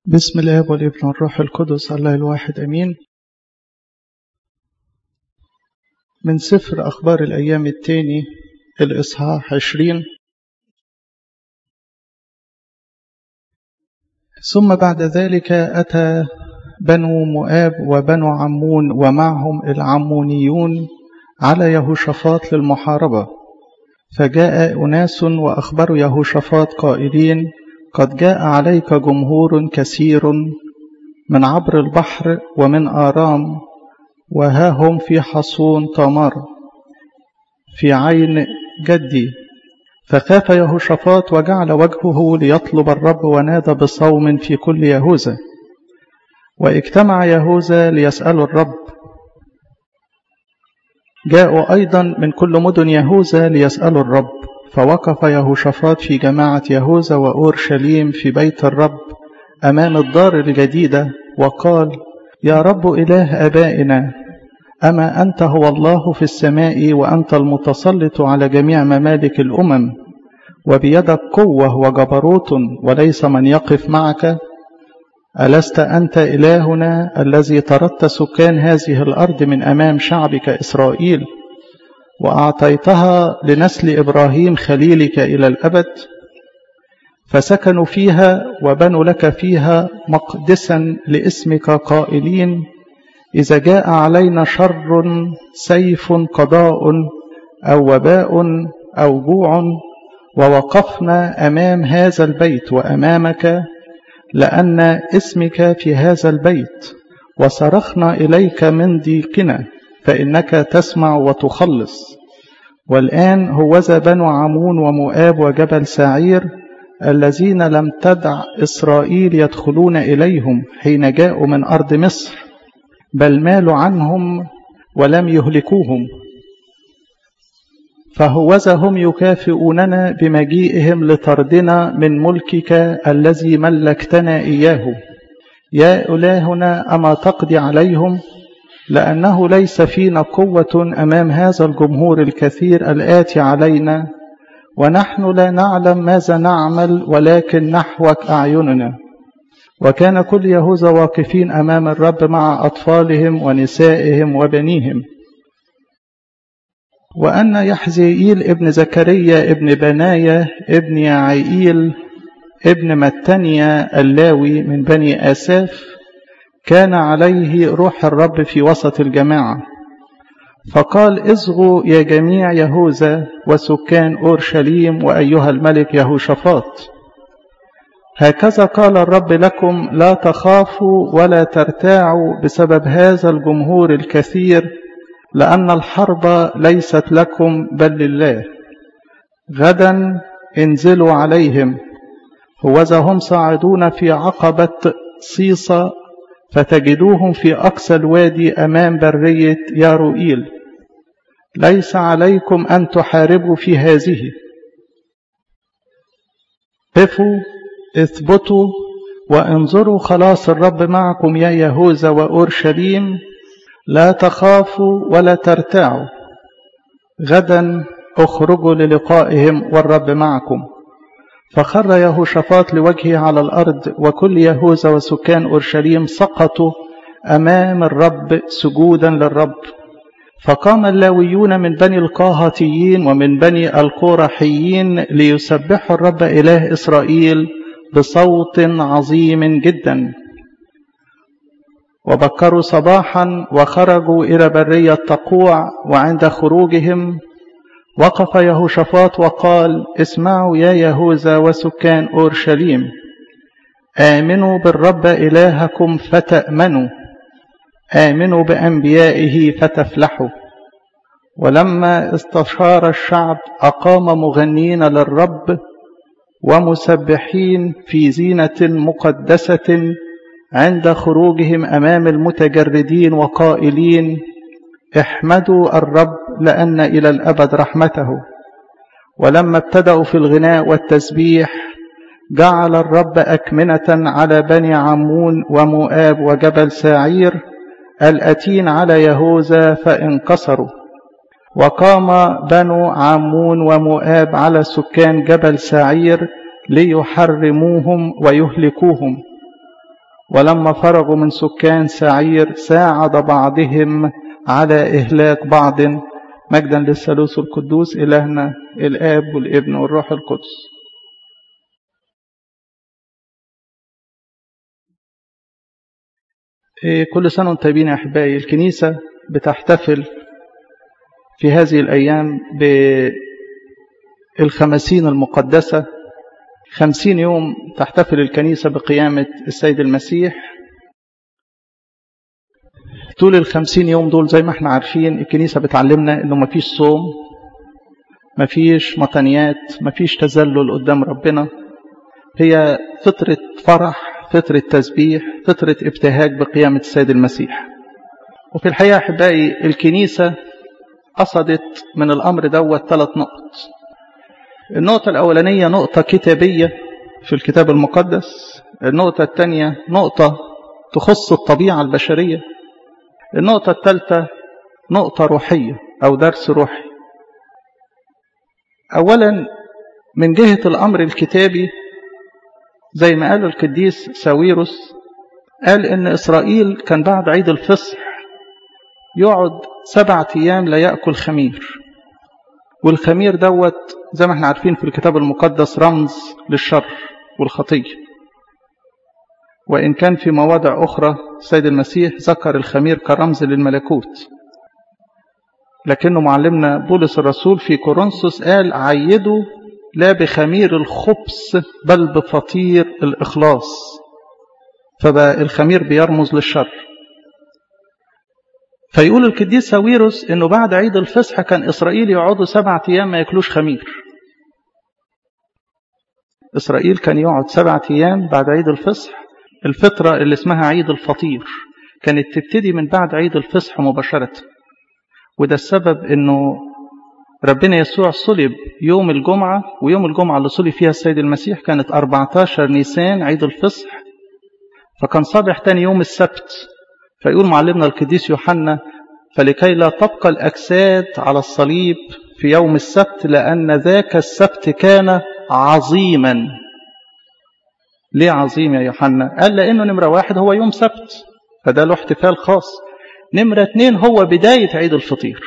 بسم الاب والابن والروح القدس الله الواحد امين من سفر اخبار الايام الثاني الاصحاح عشرين ثم بعد ذلك اتى بنو مؤاب وبنو عمون ومعهم العمونيون على يهوشافاط للمحاربه فجاء اناس واخبروا يهوشافاط قائلين قد جاء عليك جمهور كثير من عبر البحر ومن آرام وها هم في حصون تمر في عين جدي فخاف يهوشافاط وجعل وجهه ليطلب الرب ونادى بصوم في كل يهوذا واجتمع يهوذا ليسألوا الرب جاءوا أيضا من كل مدن يهوذا ليسألوا الرب فوقف يهوشافاط في جماعة يهوذا وأورشليم في بيت الرب أمام الدار الجديدة وقال يا رب إله آبائنا أما أنت هو الله في السماء وأنت المتسلط على جميع ممالك الأمم وبيدك قوة وجبروت وليس من يقف معك ألست أنت إلهنا الذي طردت سكان هذه الأرض من أمام شعبك إسرائيل وأعطيتها لنسل إبراهيم خليلك إلى الأبد فسكنوا فيها وبنوا لك فيها مقدسا لاسمك قائلين إذا جاء علينا شر سيف قضاء أو وباء أو جوع ووقفنا أمام هذا البيت وأمامك لأن اسمك في هذا البيت وصرخنا إليك من ضيقنا فإنك تسمع وتخلص والآن هوذا بنو عمون ومؤاب وجبل سعير الذين لم تدع إسرائيل يدخلون إليهم حين جاءوا من أرض مصر بل مالوا عنهم ولم يهلكوهم فهوذا هم يكافئوننا بمجيئهم لطردنا من ملكك الذي ملكتنا إياه يا إلهنا أما تقضي عليهم لأنه ليس فينا قوة أمام هذا الجمهور الكثير الآتي علينا ونحن لا نعلم ماذا نعمل ولكن نحوك أعيننا وكان كل يهوذا واقفين أمام الرب مع أطفالهم ونسائهم وبنيهم وأن يحزيئيل ابن زكريا ابن بنايا ابن يعيئيل ابن متنيا اللاوي من بني آساف كان عليه روح الرب في وسط الجماعة فقال اصغوا يا جميع يهوذا وسكان أورشليم وأيها الملك يهوشافاط هكذا قال الرب لكم لا تخافوا ولا ترتاعوا بسبب هذا الجمهور الكثير لأن الحرب ليست لكم بل لله غدا انزلوا عليهم هوذا هم صاعدون في عقبة صيصة فتجدوهم في أقصى الوادي أمام برية ياروئيل ليس عليكم أن تحاربوا في هذه قفوا اثبتوا وانظروا خلاص الرب معكم يا يهوذا وأورشليم لا تخافوا ولا ترتاعوا غدا اخرجوا للقائهم والرب معكم فخر يهوشافاط لوجهه على الأرض وكل يهوذا وسكان أورشليم سقطوا أمام الرب سجودا للرب فقام اللاويون من بني القاهتيين ومن بني القورحيين ليسبحوا الرب إله إسرائيل بصوت عظيم جدا وبكروا صباحا وخرجوا إلى برية تقوع وعند خروجهم وقف يهوشافاط وقال اسمعوا يا يهوذا وسكان أورشليم آمنوا بالرب إلهكم فتأمنوا آمنوا بأنبيائه فتفلحوا ولما استشار الشعب أقام مغنين للرب ومسبحين في زينة مقدسة عند خروجهم أمام المتجردين وقائلين احمدوا الرب لأن إلى الأبد رحمته ولما ابتدأوا في الغناء والتسبيح جعل الرب أكمنة على بني عمون ومؤاب وجبل ساعير الأتين على يهوذا فانكسروا وقام بنو عمون ومؤاب على سكان جبل سعير ليحرموهم ويهلكوهم ولما فرغوا من سكان سعير ساعد بعضهم على إهلاك بعض مجدا للثالوث القدوس إلهنا الآب والابن والروح القدس كل سنة وانتم طيبين يا أحبائي الكنيسة بتحتفل في هذه الأيام بالخمسين المقدسة خمسين يوم تحتفل الكنيسة بقيامة السيد المسيح طول الخمسين يوم دول زي ما احنا عارفين الكنيسة بتعلمنا انه مفيش صوم مفيش مطنيات مفيش تذلل قدام ربنا هي فترة فرح فترة تسبيح فترة ابتهاج بقيامة السيد المسيح وفي الحقيقة أحبائي الكنيسة قصدت من الأمر دوت ثلاث نقط النقطة الأولانية نقطة كتابية في الكتاب المقدس النقطة الثانية نقطة تخص الطبيعة البشرية النقطة الثالثة نقطة روحية أو درس روحي أولا من جهة الأمر الكتابي زي ما قال القديس ساويروس قال إن إسرائيل كان بعد عيد الفصح يقعد سبعة أيام لا يأكل خمير والخمير دوت زي ما احنا عارفين في الكتاب المقدس رمز للشر والخطية وإن كان في مواضع أخرى السيد المسيح ذكر الخمير كرمز للملكوت لكنه معلمنا بولس الرسول في كورنثوس قال عيدوا لا بخمير الخبث بل بفطير الإخلاص فبقى الخمير بيرمز للشر فيقول القديس ساويروس انه بعد عيد الفصح كان اسرائيل يقعدوا سبعة ايام ما ياكلوش خمير اسرائيل كان يقعد سبعة ايام بعد عيد الفصح الفطرة اللي اسمها عيد الفطير كانت تبتدي من بعد عيد الفصح مباشرة وده السبب انه ربنا يسوع صلب يوم الجمعة ويوم الجمعة اللي صلب فيها السيد المسيح كانت 14 نيسان عيد الفصح فكان صبح تاني يوم السبت فيقول معلمنا القديس يوحنا فلكي لا تبقى الأجساد على الصليب في يوم السبت لأن ذاك السبت كان عظيما ليه عظيم يا يوحنا قال لأنه نمرة واحد هو يوم سبت فده له احتفال خاص نمرة اتنين هو بداية عيد الفطير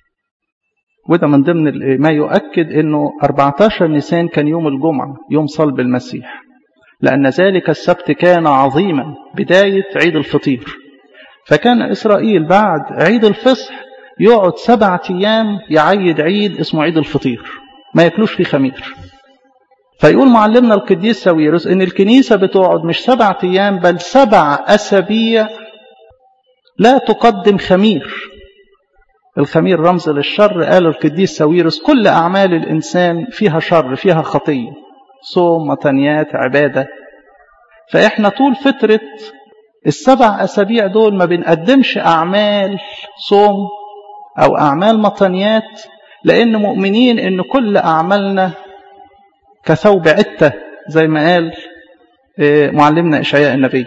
وده من ضمن ما يؤكد أنه 14 نيسان كان يوم الجمعة يوم صلب المسيح لأن ذلك السبت كان عظيما بداية عيد الفطير فكان إسرائيل بعد عيد الفصح يقعد سبعة أيام يعيد عيد اسمه عيد الفطير ما ياكلوش فيه خمير فيقول معلمنا القديس ساويروس ان الكنيسة بتقعد مش سبعة أيام بل سبع أسابيع لا تقدم خمير الخمير رمز للشر قال القديس ساويروس كل أعمال الإنسان فيها شر فيها خطية صوم متنيات عبادة فإحنا طول فترة السبع أسابيع دول ما بنقدمش أعمال صوم أو أعمال مطنيات لأن مؤمنين إن كل أعمالنا كثوب عتة زي ما قال معلمنا إشعياء النبي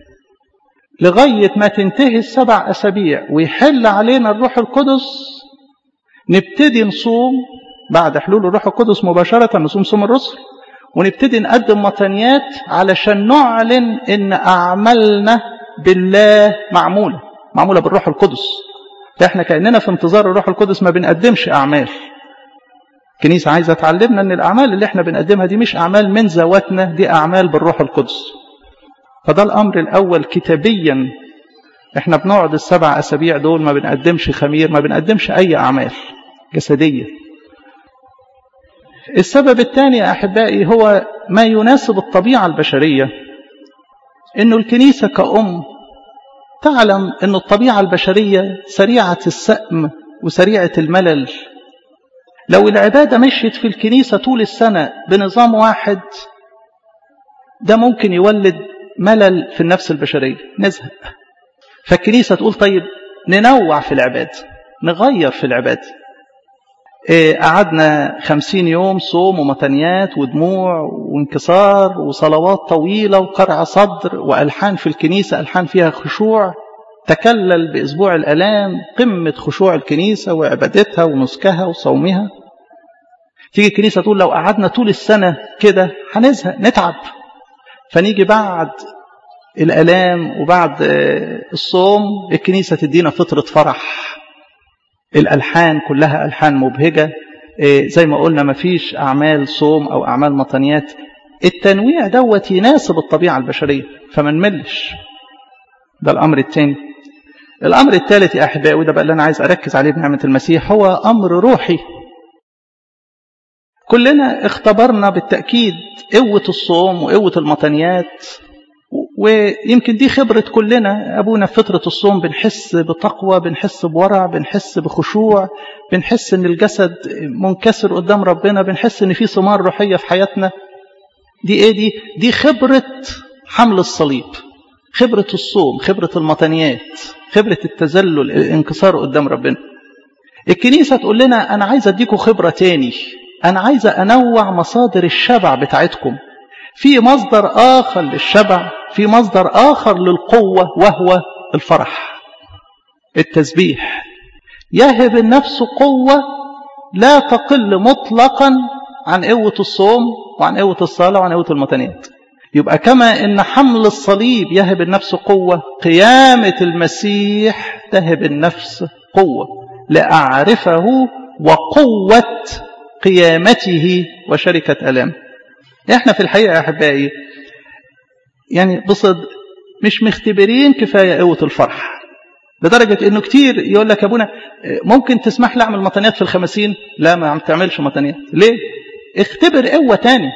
لغاية ما تنتهي السبع أسابيع ويحل علينا الروح القدس نبتدي نصوم بعد حلول الروح القدس مباشرة نصوم صوم الرسل ونبتدي نقدم مطنيات علشان نعلن ان اعمالنا بالله معمولة معمولة بالروح القدس فاحنا كأننا في انتظار الروح القدس ما بنقدمش اعمال الكنيسة عايزة تعلمنا ان الاعمال اللي احنا بنقدمها دي مش اعمال من ذواتنا دي اعمال بالروح القدس فده الامر الاول كتابيا احنا بنقعد السبع اسابيع دول ما بنقدمش خمير ما بنقدمش اي اعمال جسديه السبب الثاني يا أحبائي هو ما يناسب الطبيعة البشرية إنه الكنيسة كأم تعلم أن الطبيعة البشرية سريعة السأم وسريعة الملل لو العبادة مشيت في الكنيسة طول السنة بنظام واحد ده ممكن يولد ملل في النفس البشرية نزهق فالكنيسة تقول طيب ننوع في العبادة نغير في العبادة قعدنا خمسين يوم صوم ومتنيات ودموع وانكسار وصلوات طويلة وقرع صدر وألحان في الكنيسة ألحان فيها خشوع تكلل بأسبوع الألام قمة خشوع الكنيسة وعبادتها ونسكها وصومها تيجي الكنيسة تقول لو قعدنا طول السنة كده هنزهق نتعب فنيجي بعد الالام وبعد الصوم الكنيسه تدينا فطره فرح الالحان كلها الحان مبهجه زي ما قلنا مفيش اعمال صوم او اعمال مطنيات التنويع دوت يناسب الطبيعه البشريه فما نملش ده الامر الثاني الامر الثالث يا احبائي وده بقى اللي انا عايز اركز عليه بنعمه المسيح هو امر روحي كلنا اختبرنا بالتاكيد قوه الصوم وقوه المطنيات ويمكن دي خبرة كلنا أبونا في فترة الصوم بنحس بتقوى بنحس بورع بنحس بخشوع بنحس إن الجسد منكسر قدام ربنا بنحس إن في ثمار روحية في حياتنا دي إيه دي؟ دي خبرة حمل الصليب خبرة الصوم خبرة المطنيات خبرة التذلل الانكسار قدام ربنا الكنيسة تقول لنا أنا عايز أديكم خبرة تاني أنا عايز أنوع مصادر الشبع بتاعتكم في مصدر آخر للشبع في مصدر آخر للقوة وهو الفرح التسبيح يهب النفس قوة لا تقل مطلقا عن قوة الصوم وعن قوة الصلاة وعن قوة المتنيات يبقى كما ان حمل الصليب يهب النفس قوة قيامة المسيح تهب النفس قوة لأعرفه وقوة قيامته وشركة ألامه احنا في الحقيقة يا أحبائي يعني بصدق مش مختبرين كفاية قوة الفرح لدرجة انه كتير يقول لك يا ابونا ممكن تسمح لي اعمل مطنيات في الخمسين لا ما عم تعملش مطنيات ليه اختبر قوة تاني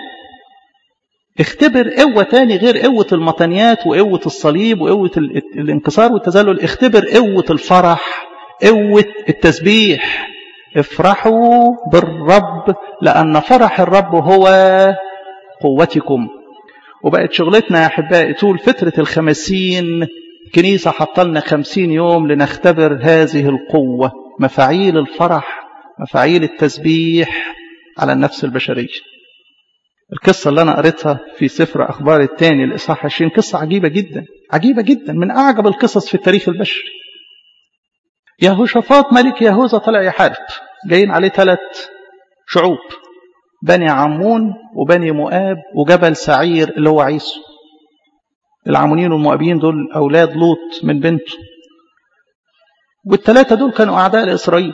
اختبر قوة تاني غير قوة المطنيات وقوة الصليب وقوة الانكسار والتذلل اختبر قوة الفرح قوة التسبيح افرحوا بالرب لأن فرح الرب هو قوتكم وبقت شغلتنا يا أحبائي طول فترة الخمسين كنيسة حطلنا خمسين يوم لنختبر هذه القوة مفاعيل الفرح مفاعيل التسبيح على النفس البشرية القصة اللي أنا قريتها في سفر أخبار الثاني الإصحاح 20 قصة عجيبة جدا عجيبة جدا من أعجب القصص في التاريخ البشري يهوشافاط ملك يهوذا طلع يحارب جايين عليه ثلاث شعوب بني عمون وبني مؤاب وجبل سعير اللي هو عيسو العمونيين والمؤابيين دول أولاد لوط من بنته والثلاثة دول كانوا أعداء لإسرائيل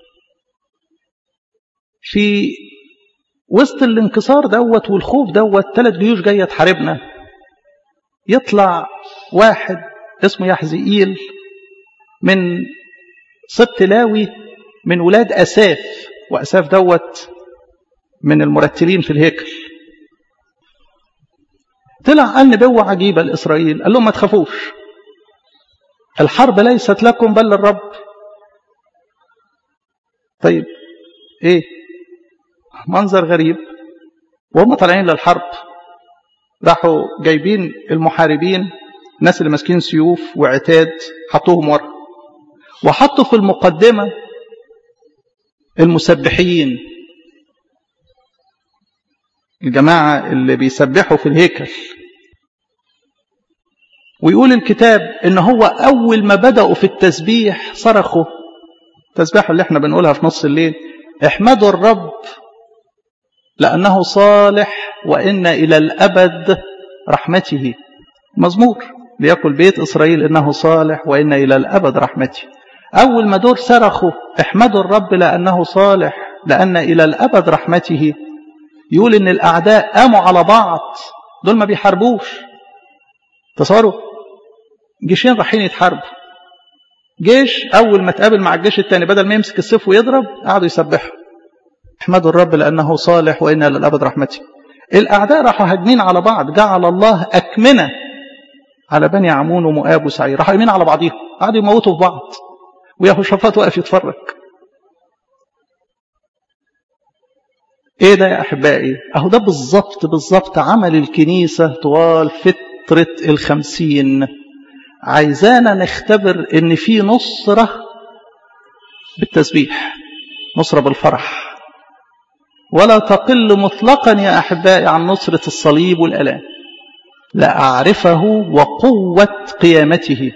في وسط الانكسار دوت والخوف دوت ثلاث جيوش جاية تحاربنا يطلع واحد اسمه يحزئيل من سبط لاوي من ولاد أساف وأساف دوت من المرتلين في الهيكل طلع قال نبوة عجيبة لإسرائيل قال لهم ما تخافوش الحرب ليست لكم بل للرب طيب ايه منظر غريب وهم طالعين للحرب راحوا جايبين المحاربين الناس اللي ماسكين سيوف وعتاد حطوهم ورا وحطوا في المقدمة المسبحين الجماعة اللي بيسبحوا في الهيكل ويقول الكتاب ان هو اول ما بدأوا في التسبيح صرخوا التسبيح اللي احنا بنقولها في نص الليل احمدوا الرب لأنه صالح وإن إلى الأبد رحمته مزمور ليقل بيت إسرائيل إنه صالح وإن إلى الأبد رحمته أول ما دور صرخوا احمدوا الرب لأنه صالح لأن إلى الأبد رحمته يقول إن الأعداء قاموا على بعض دول ما بيحاربوش تصوروا جيشين رايحين يتحاربوا جيش أول ما تقابل مع الجيش الثاني بدل ما يمسك السيف ويضرب قعدوا يسبحوا احمدوا الرب لأنه صالح وإن للأبد رحمته الأعداء راحوا هاجمين على بعض جعل الله أكمنة على بني عمون ومؤاب وسعير راحوا يمين على بعضيهم قعدوا يموتوا في بعض ويهوشافاط واقف يتفرج ايه ده يا احبائي اهو ده بالظبط بالظبط عمل الكنيسة طوال فترة الخمسين عايزانا نختبر ان في نصرة بالتسبيح نصرة بالفرح ولا تقل مطلقا يا أحبائي عن نصرة الصليب والألام لأعرفه وقوة قيامته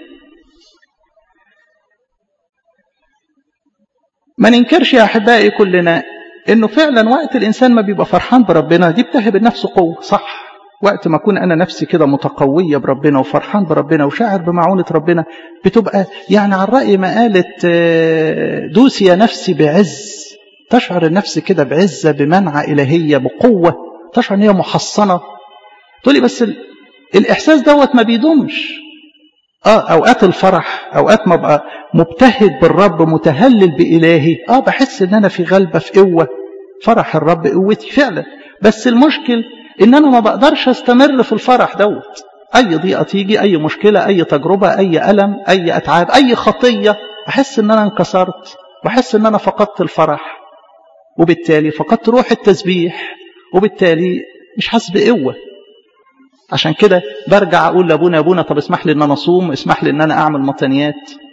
ما ننكرش يا أحبائي كلنا إنه فعلا وقت الإنسان ما بيبقى فرحان بربنا دي بتهب النفس قوة صح وقت ما أكون أنا نفسي كده متقوية بربنا وفرحان بربنا وشاعر بمعونة ربنا بتبقى يعني على الرأي ما قالت دوسي يا نفسي بعز تشعر النفس كده بعزة بمنعة إلهية بقوة تشعر أن هي محصنة تقولي بس الإحساس دوت ما بيدومش آه أوقات الفرح أوقات ما بقى مبتهج بالرب متهلل بإلهي آه بحس إن أنا في غلبة في قوة فرح الرب قوتي فعلا بس المشكل إن أنا ما بقدرش أستمر في الفرح دوت أي ضيقة تيجي أي مشكلة أي تجربة أي ألم أي أتعاب أي خطية أحس إن أنا انكسرت وأحس إن أنا فقدت الفرح وبالتالي فقدت روح التسبيح وبالتالي مش حاسس بقوة عشان كده برجع أقول لأبونا يا أبونا طب اسمح لي إن أنا أصوم اسمح لي إن أنا أعمل مطنيات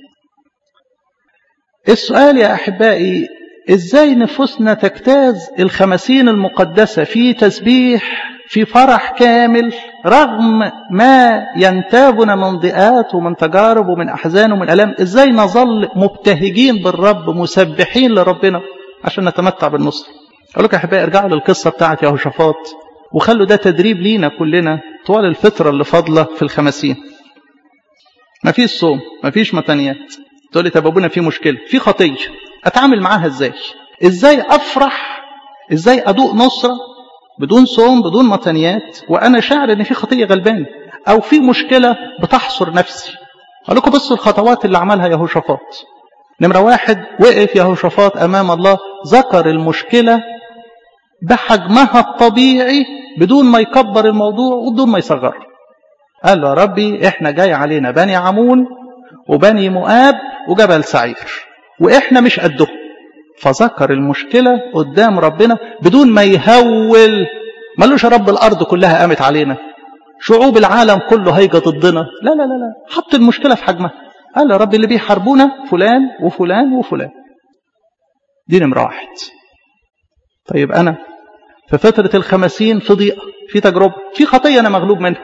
السؤال يا أحبائي إزاي نفوسنا تجتاز الخمسين المقدسة في تسبيح في فرح كامل رغم ما ينتابنا من ضيقات ومن تجارب ومن أحزان ومن ألام إزاي نظل مبتهجين بالرب مسبحين لربنا عشان نتمتع بالنصر أقول لك يا أحبائي ارجعوا للقصة بتاعت يهوشافاط وخلوا ده تدريب لينا كلنا طوال الفترة اللي فاضلة في الخمسين مفيش صوم مفيش متنيات تقول لي طب ابونا في مشكلة في خطية اتعامل معاها ازاي ازاي افرح ازاي ادوق نصرة بدون صوم بدون متنيات وانا شاعر ان في خطية غلباني او في مشكلة بتحصر نفسي اقول لكم بصوا الخطوات اللي عملها يهوشافاط نمرة واحد وقف يهوشافاط امام الله ذكر المشكلة بحجمها الطبيعي بدون ما يكبر الموضوع وبدون ما يصغر قال له يا ربي احنا جاي علينا بني عمون وبني مؤاب وجبل سعير واحنا مش قدهم فذكر المشكلة قدام ربنا بدون ما يهول مالوش يا رب الارض كلها قامت علينا شعوب العالم كله هيجي ضدنا لا لا لا لا حط المشكلة في حجمها قال يا رب اللي بيحاربونا فلان وفلان وفلان دي نمرة واحد طيب أنا في فترة الخمسين في ضيقة في تجربة في خطية أنا مغلوب منها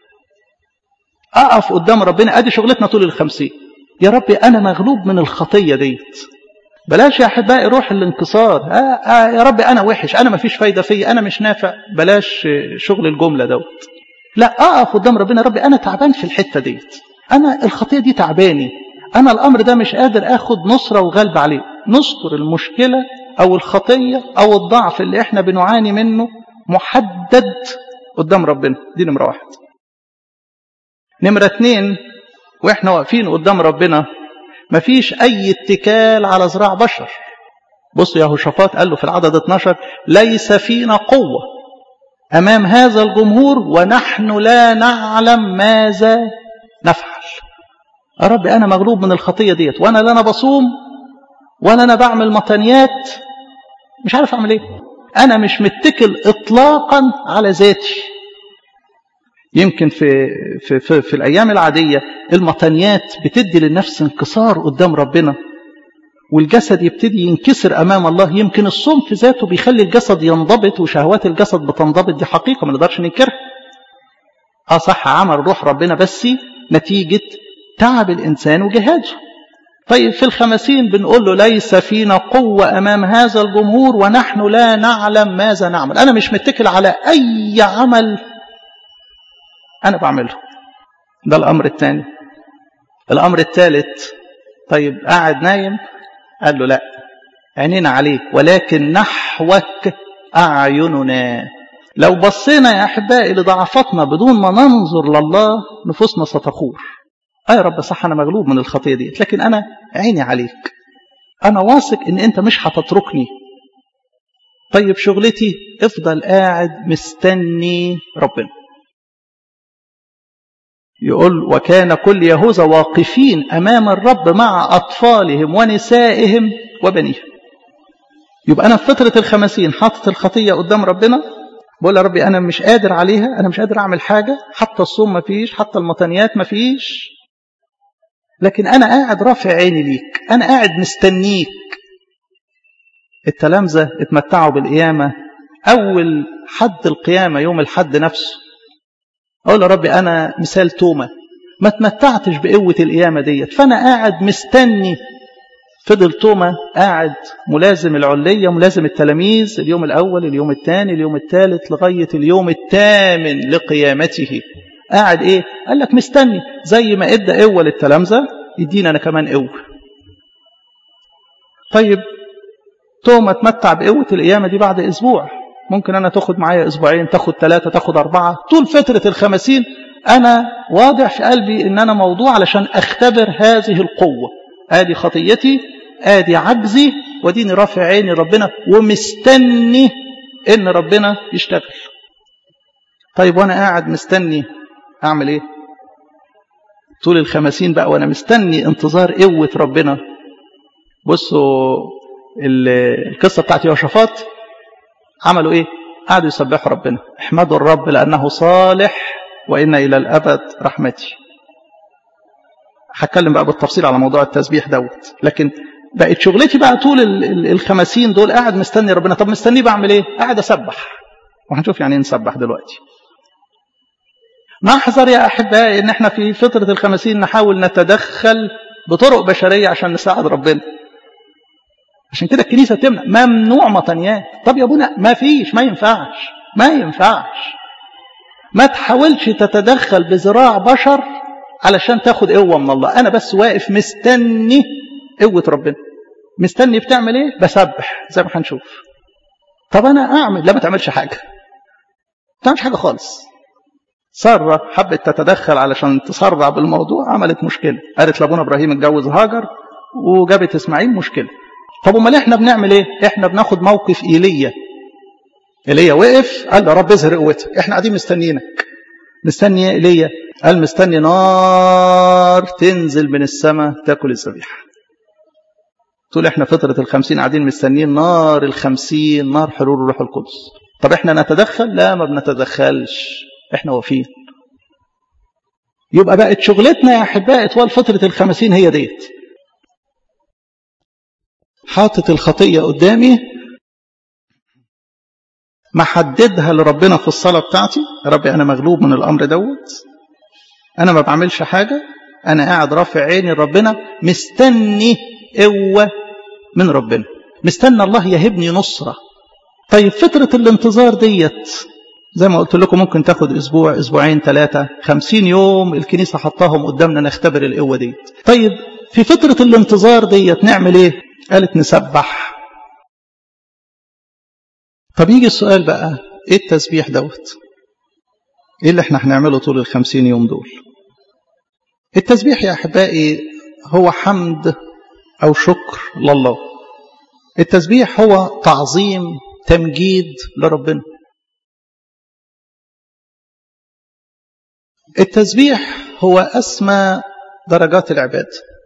أقف قدام ربنا أدي شغلتنا طول الخمسين يا ربي أنا مغلوب من الخطية ديت بلاش يا أحبائي روح الانكسار آه آه يا ربي أنا وحش أنا مفيش فايدة فيا أنا مش نافع بلاش شغل الجملة دوت لا أقف قدام ربنا يا ربي أنا تعبان في الحتة ديت أنا الخطية دي تعباني أنا الأمر ده مش قادر أخد نصرة وغلب عليه نذكر المشكلة أو الخطية أو الضعف اللي إحنا بنعاني منه محدد قدام ربنا دي نمرة واحد نمرة اتنين وإحنا واقفين قدام ربنا مفيش أي اتكال على ذراع بشر بصوا يا هوشافاط قال له في العدد 12 ليس فينا قوة أمام هذا الجمهور ونحن لا نعلم ماذا نفعل يا رب أنا مغلوب من الخطية ديت وأنا لا أنا بصوم ولا أنا بعمل مطنيات مش عارف أعمل إيه أنا مش متكل إطلاقا على ذاتي يمكن في, في, في, في الأيام العادية المطنيات بتدي للنفس انكسار قدام ربنا والجسد يبتدي ينكسر أمام الله يمكن الصوم في ذاته بيخلي الجسد ينضبط وشهوات الجسد بتنضبط دي حقيقة ما نقدرش ننكرها اه صح عمل روح ربنا بس نتيجة تعب الإنسان وجهاده طيب في الخمسين بنقول له ليس فينا قوة أمام هذا الجمهور ونحن لا نعلم ماذا نعمل أنا مش متكل على أي عمل أنا بعمله ده الأمر الثاني الأمر الثالث طيب قاعد نايم قال له لا عينينا عليك ولكن نحوك أعيننا لو بصينا يا أحبائي لضعفاتنا بدون ما ننظر لله نفوسنا ستخور آه يا رب صح أنا مغلوب من الخطية دي لكن أنا عيني عليك أنا واثق إن أنت مش هتتركني طيب شغلتي افضل قاعد مستني ربنا يقول وكان كل يهوذا واقفين أمام الرب مع أطفالهم ونسائهم وبنيهم يبقى أنا في فترة الخمسين حاطط الخطية قدام ربنا بقول يا ربي أنا مش قادر عليها أنا مش قادر أعمل حاجة حتى الصوم ما فيش حتى المطنيات ما فيش لكن أنا قاعد رافع عيني ليك أنا قاعد مستنيك التلامذة اتمتعوا بالقيامة أول حد القيامة يوم الحد نفسه أقول يا ربي أنا مثال تومة ما تمتعتش بقوة القيامة ديت فأنا قاعد مستني فضل توما قاعد ملازم العلية ملازم التلاميذ اليوم الأول اليوم الثاني اليوم الثالث لغاية اليوم الثامن لقيامته قاعد ايه قال لك مستني زي ما ادى قوة للتلامذة يدينا انا كمان قوة طيب توما اتمتع بقوة القيامة دي بعد اسبوع ممكن انا تاخد معايا اسبوعين تاخد ثلاثة تاخد اربعة طول فترة الخمسين انا واضح في قلبي ان انا موضوع علشان اختبر هذه القوة ادي خطيتي ادي عجزي وديني رافع عيني ربنا ومستني ان ربنا يشتغل طيب وانا قاعد مستني اعمل ايه طول الخمسين بقى وانا مستني انتظار قوة ربنا بصوا القصة بتاعت يوشفات عملوا ايه قعدوا يسبحوا ربنا احمدوا الرب لانه صالح وان الى الابد رحمتي هتكلم بقى بالتفصيل على موضوع التسبيح دوت لكن بقت شغلتي بقى طول الخمسين دول قاعد مستني ربنا طب مستني بعمل ايه قاعد اسبح وهنشوف يعني ايه نسبح دلوقتي نحذر يا احبائي ان احنا في فتره الخمسين نحاول نتدخل بطرق بشريه عشان نساعد ربنا عشان كده الكنيسه تمنع ممنوع مطنيات طب يا ابونا ما فيش ما ينفعش ما ينفعش ما تحاولش تتدخل بذراع بشر علشان تاخد قوه من الله انا بس واقف مستني قوه ربنا مستني بتعمل ايه بسبح زي ما هنشوف طب انا اعمل لا ما تعملش حاجه ما تعملش حاجه خالص سارة حبت تتدخل علشان تسرع بالموضوع عملت مشكلة قالت لابونا إبراهيم اتجوز هاجر وجابت إسماعيل مشكلة طب امال احنا بنعمل ايه احنا بناخد موقف ايليا ايليا وقف قال يا رب اظهر قوتك احنا قاعدين مستنيينك مستني ايه ايليا قال مستني نار تنزل من السماء تاكل الذبيحه طول احنا فترة الخمسين قاعدين مستنيين نار الخمسين نار حلول الروح القدس طب احنا نتدخل لا ما بنتدخلش احنا واقفين يبقى بقت شغلتنا يا احبائي طوال فترة الخمسين هي ديت حاطط الخطية قدامي محددها لربنا في الصلاة بتاعتي يا ربي أنا مغلوب من الأمر دوت أنا ما بعملش حاجة أنا قاعد رافع عيني لربنا مستني قوة من ربنا مستنى الله يهبني نصرة طيب فترة الانتظار ديت زي ما قلت لكم ممكن تاخد أسبوع أسبوعين ثلاثة خمسين يوم الكنيسة حطاهم قدامنا نختبر القوة ديت طيب في فترة الانتظار ديت نعمل ايه قالت نسبح طب يجي السؤال بقى ايه التسبيح دوت ايه اللي احنا هنعمله طول الخمسين يوم دول التسبيح يا احبائي هو حمد او شكر لله التسبيح هو تعظيم تمجيد لربنا التسبيح هو اسمى درجات العباده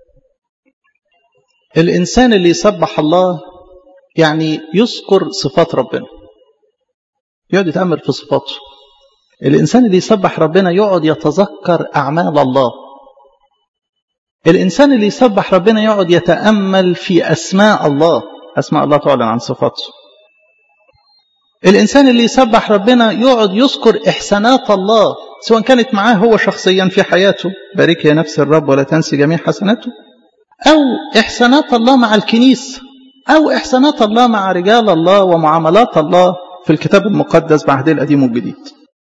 الإنسان اللي يسبح الله يعني يذكر صفات ربنا يقعد يتأمل في صفاته الإنسان اللي يسبح ربنا يقعد يتذكر أعمال الله الإنسان اللي يسبح ربنا يقعد يتأمل في أسماء الله أسماء الله تعلن عن صفاته الإنسان اللي يسبح ربنا يقعد يذكر إحسانات الله سواء كانت معاه هو شخصيا في حياته بارك يا نفس الرب ولا تنسي جميع حسناته أو إحسانات الله مع الكنيسة أو إحسانات الله مع رجال الله ومعاملات الله في الكتاب المقدس بعهد القديم والجديد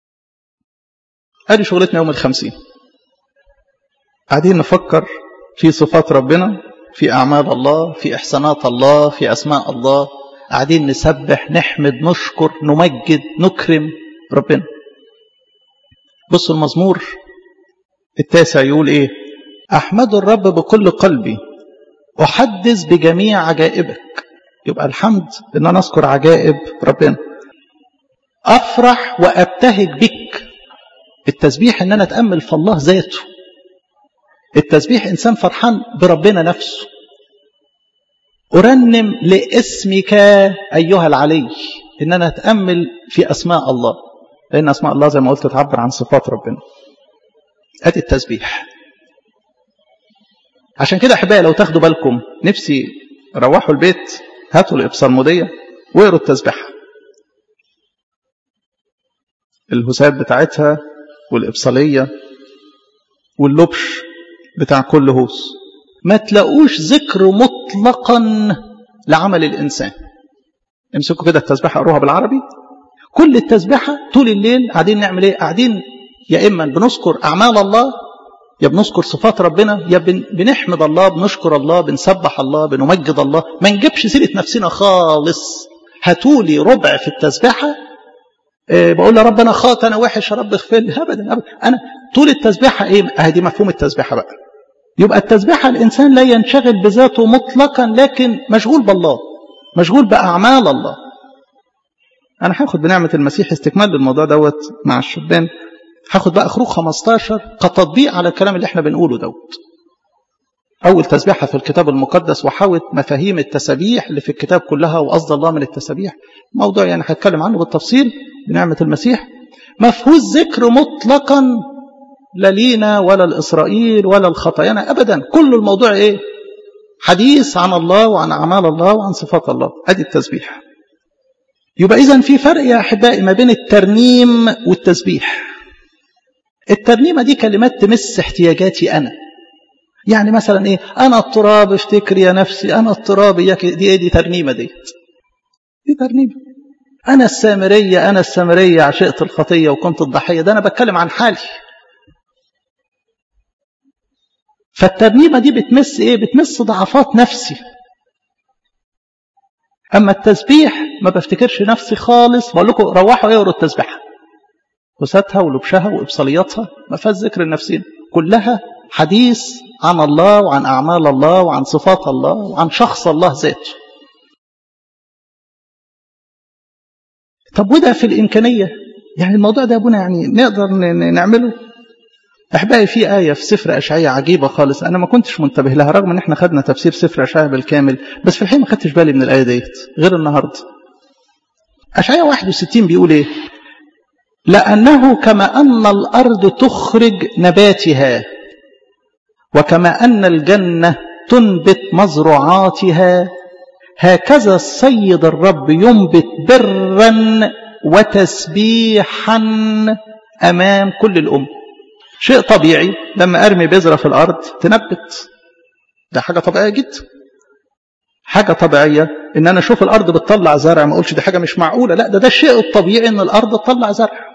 هذه شغلتنا يوم الخمسين قاعدين نفكر في صفات ربنا في أعمال الله في إحسانات الله في أسماء الله قاعدين نسبح نحمد نشكر نمجد نكرم ربنا بصوا المزمور التاسع يقول ايه احمد الرب بكل قلبي احدث بجميع عجائبك يبقى الحمد ان انا اذكر عجائب ربنا افرح وابتهج بك التسبيح ان انا اتامل في الله ذاته التسبيح انسان فرحان بربنا نفسه ارنم لاسمك ايها العلي ان انا اتامل في اسماء الله لان اسماء الله زي ما قلت تعبر عن صفات ربنا ادي التسبيح عشان كده احبائي لو تاخدوا بالكم نفسي روحوا البيت هاتوا الابصالموديه واقروا التسبيحه الهسات بتاعتها والابصاليه واللبش بتاع كل هوس ما تلاقوش ذكر مطلقا لعمل الإنسان امسكوا كده التسبيحة قروها بالعربي كل التسبيحة طول الليل قاعدين نعمل ايه قاعدين يا إما بنذكر أعمال الله يا بنذكر صفات ربنا يا بنحمد الله بنشكر الله بنسبح الله بنمجد الله ما نجيبش سيرة نفسنا خالص هاتولي ربع في التسبيحة أه بقول يا رب أنا خاطئ أنا وحش يا رب اغفر لي أبدا أبدا أنا طول التسبيحة إيه أهدي مفهوم التسبيحة بقى يبقى التسبيحة الإنسان لا ينشغل بذاته مطلقا لكن مشغول بالله مشغول بأعمال الله أنا هاخد بنعمة المسيح استكمال للموضوع دوت مع الشبان هاخد بقى خروج 15 كتطبيق على الكلام اللي احنا بنقوله دوت أول تسبيحة في الكتاب المقدس وحاوت مفاهيم التسابيح اللي في الكتاب كلها وقصد الله من التسابيح موضوع يعني هتكلم عنه بالتفصيل بنعمة المسيح مفهوش ذكر مطلقا لا لينا ولا لإسرائيل ولا الخطايانا أبدا كل الموضوع إيه حديث عن الله وعن أعمال الله وعن صفات الله أدي التسبيح يبقى إذا في فرق يا أحبائي ما بين الترنيم والتسبيح الترنيمة دي كلمات تمس احتياجاتي أنا يعني مثلا إيه أنا التراب افتكر يا نفسي أنا التراب ياك دي دي ترنيمة دي دي ترنيمة أنا السامرية أنا السامرية عشقت الخطية وكنت الضحية ده أنا بتكلم عن حالي فالترنيمة دي بتمس إيه بتمس ضعفات نفسي أما التسبيح ما بفتكرش نفسي خالص بقول لكم روحوا اقروا التسبيحة وساتها ولبشها وإبصالياتها ما فيهاش ذكر النفسين كلها حديث عن الله وعن أعمال الله وعن صفات الله وعن شخص الله ذاته طب وده في الإمكانية يعني الموضوع ده يا ابونا يعني نقدر نعمله أحبائي في آية في سفر أشعية عجيبة خالص أنا ما كنتش منتبه لها رغم إن إحنا خدنا تفسير سفر أشعية بالكامل بس في الحقيقة ما خدتش بالي من الآية ديت غير النهاردة أشعية 61 بيقول إيه لأنه كما أن الأرض تخرج نباتها وكما أن الجنة تنبت مزروعاتها هكذا السيد الرب ينبت برا وتسبيحا أمام كل الأمم شيء طبيعي لما أرمي بذرة في الأرض تنبت ده حاجة طبيعية جدا حاجة طبيعية إن أنا أشوف الأرض بتطلع زرع ما أقولش دي حاجة مش معقولة لا ده ده الشيء الطبيعي إن الأرض تطلع زرع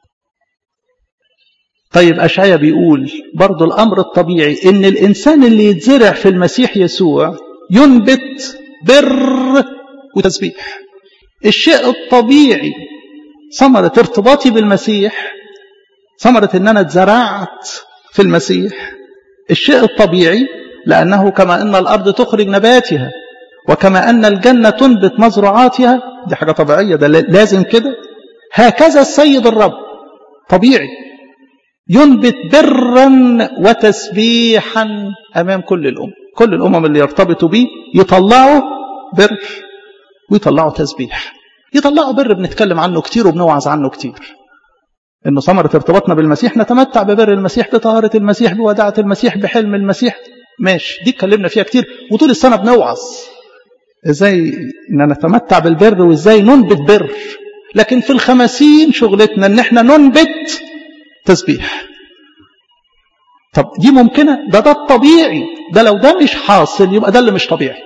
طيب أشعيا بيقول برضو الأمر الطبيعي إن الإنسان اللي يتزرع في المسيح يسوع ينبت بر وتسبيح الشيء الطبيعي ثمرة ارتباطي بالمسيح ثمرة إن أنا اتزرعت في المسيح الشيء الطبيعي لأنه كما أن الأرض تخرج نباتها وكما أن الجنة تنبت مزروعاتها دي حاجة طبيعية ده لازم كده هكذا السيد الرب طبيعي ينبت برا وتسبيحا أمام كل الأمم كل الأمم اللي يرتبطوا بيه يطلعوا بر ويطلعوا تسبيح يطلعوا بر بنتكلم عنه كتير وبنوعظ عنه كتير انه ثمرة ارتباطنا بالمسيح نتمتع ببر المسيح بطهارة المسيح بوداعة المسيح بحلم المسيح ماشي دي اتكلمنا فيها كتير وطول السنة بنوعظ ازاي ان نتمتع بالبر وازاي ننبت بر لكن في الخمسين شغلتنا ان احنا ننبت تسبيح طب دي ممكنة ده ده الطبيعي ده لو ده مش حاصل يبقى ده اللي مش طبيعي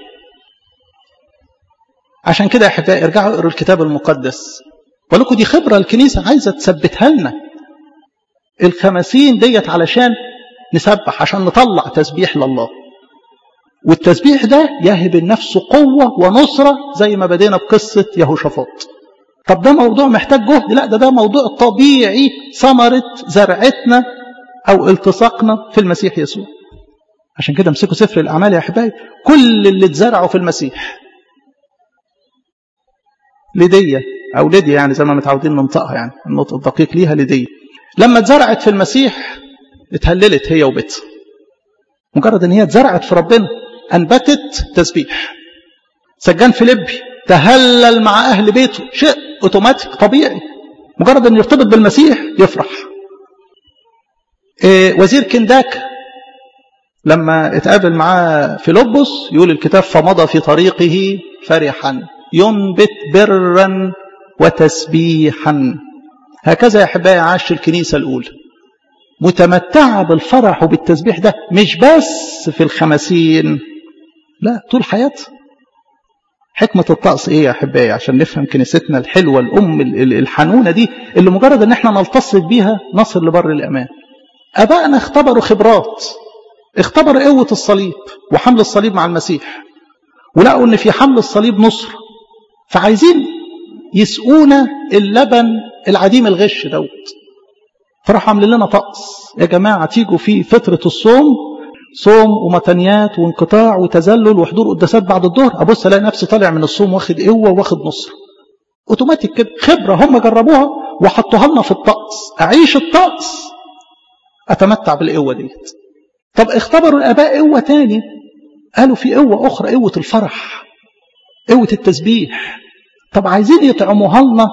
عشان كده يا احبائي ارجعوا اقروا الكتاب المقدس ولكم دي خبرة الكنيسة عايزة تثبتها لنا الخمسين ديت علشان نسبح عشان نطلع تسبيح لله والتسبيح ده يهب النفس قوة ونصرة زي ما بدينا بقصة يهوشافاط طب ده موضوع محتاج جهد لا ده ده موضوع طبيعي ثمرة زرعتنا أو التصاقنا في المسيح يسوع عشان كده امسكوا سفر الأعمال يا أحبائي كل اللي اتزرعوا في المسيح لدية أو لدية يعني زي ما متعودين ننطقها يعني النطق الدقيق ليها لدية لما اتزرعت في المسيح اتهللت هي وبيتها مجرد ان هي اتزرعت في ربنا انبتت تسبيح سجان فيليبي تهلل مع اهل بيته شيء اوتوماتيك طبيعي مجرد ان يرتبط بالمسيح يفرح إيه وزير كنداك لما اتقابل معاه فيلبس يقول الكتاب فمضى في طريقه فرحا ينبت برا وتسبيحا هكذا يا احبائي عاش الكنيسه الاولى متمتعه بالفرح وبالتسبيح ده مش بس في الخمسين لا طول حياتها حكمة الطقس ايه يا احبائي عشان نفهم كنيستنا الحلوة الام الحنونة دي اللي مجرد ان احنا نلتصق بيها نصل لبر الامان ابائنا اختبروا خبرات اختبروا قوة الصليب وحمل الصليب مع المسيح ولقوا ان في حمل الصليب نصر فعايزين يسقونا اللبن العديم الغش دوت فراحوا عاملين لنا طقس يا جماعة تيجوا في فترة الصوم صوم ومتنيات وانقطاع وتذلل وحضور قداسات بعد الظهر ابص الاقي نفسي طالع من الصوم واخد قوه واخد نصر اوتوماتيك كده خبره هم جربوها وحطوها لنا في الطقس اعيش الطقس اتمتع بالقوه ديت طب اختبروا الاباء قوه تاني قالوا في قوه اخرى قوه الفرح قوه التسبيح طب عايزين يطعموها لنا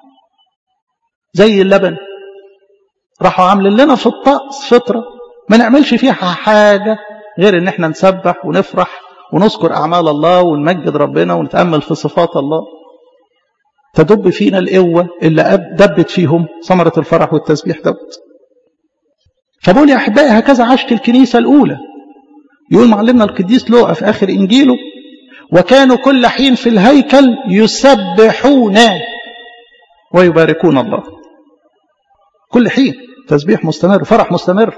زي اللبن راحوا عاملين لنا في الطقس فطره ما نعملش فيها حاجة غير ان احنا نسبح ونفرح ونذكر اعمال الله ونمجد ربنا ونتأمل في صفات الله تدب فينا القوة اللي دبت فيهم ثمرة الفرح والتسبيح دوت فبقول يا احبائي هكذا عاشت الكنيسة الاولى يقول معلمنا القديس لوقا في اخر انجيله وكانوا كل حين في الهيكل يسبحون ويباركون الله كل حين تسبيح مستمر فرح مستمر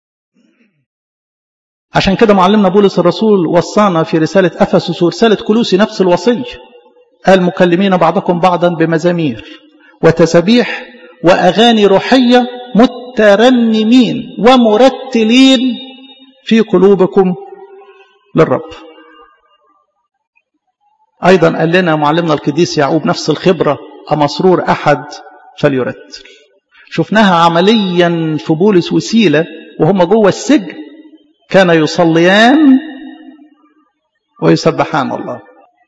عشان كده معلمنا بولس الرسول وصانا في رسالة أفسس ورسالة كلوسي نفس الوصية قال مكلمين بعضكم بعضا بمزامير وتسبيح وأغاني روحية مترنمين ومرتلين في قلوبكم للرب أيضا قال لنا معلمنا القديس يعقوب نفس الخبرة أمسرور أحد فليرتل شفناها عمليا في بولس وسيلة وهم جوه السجن كان يصليان ويسبحان الله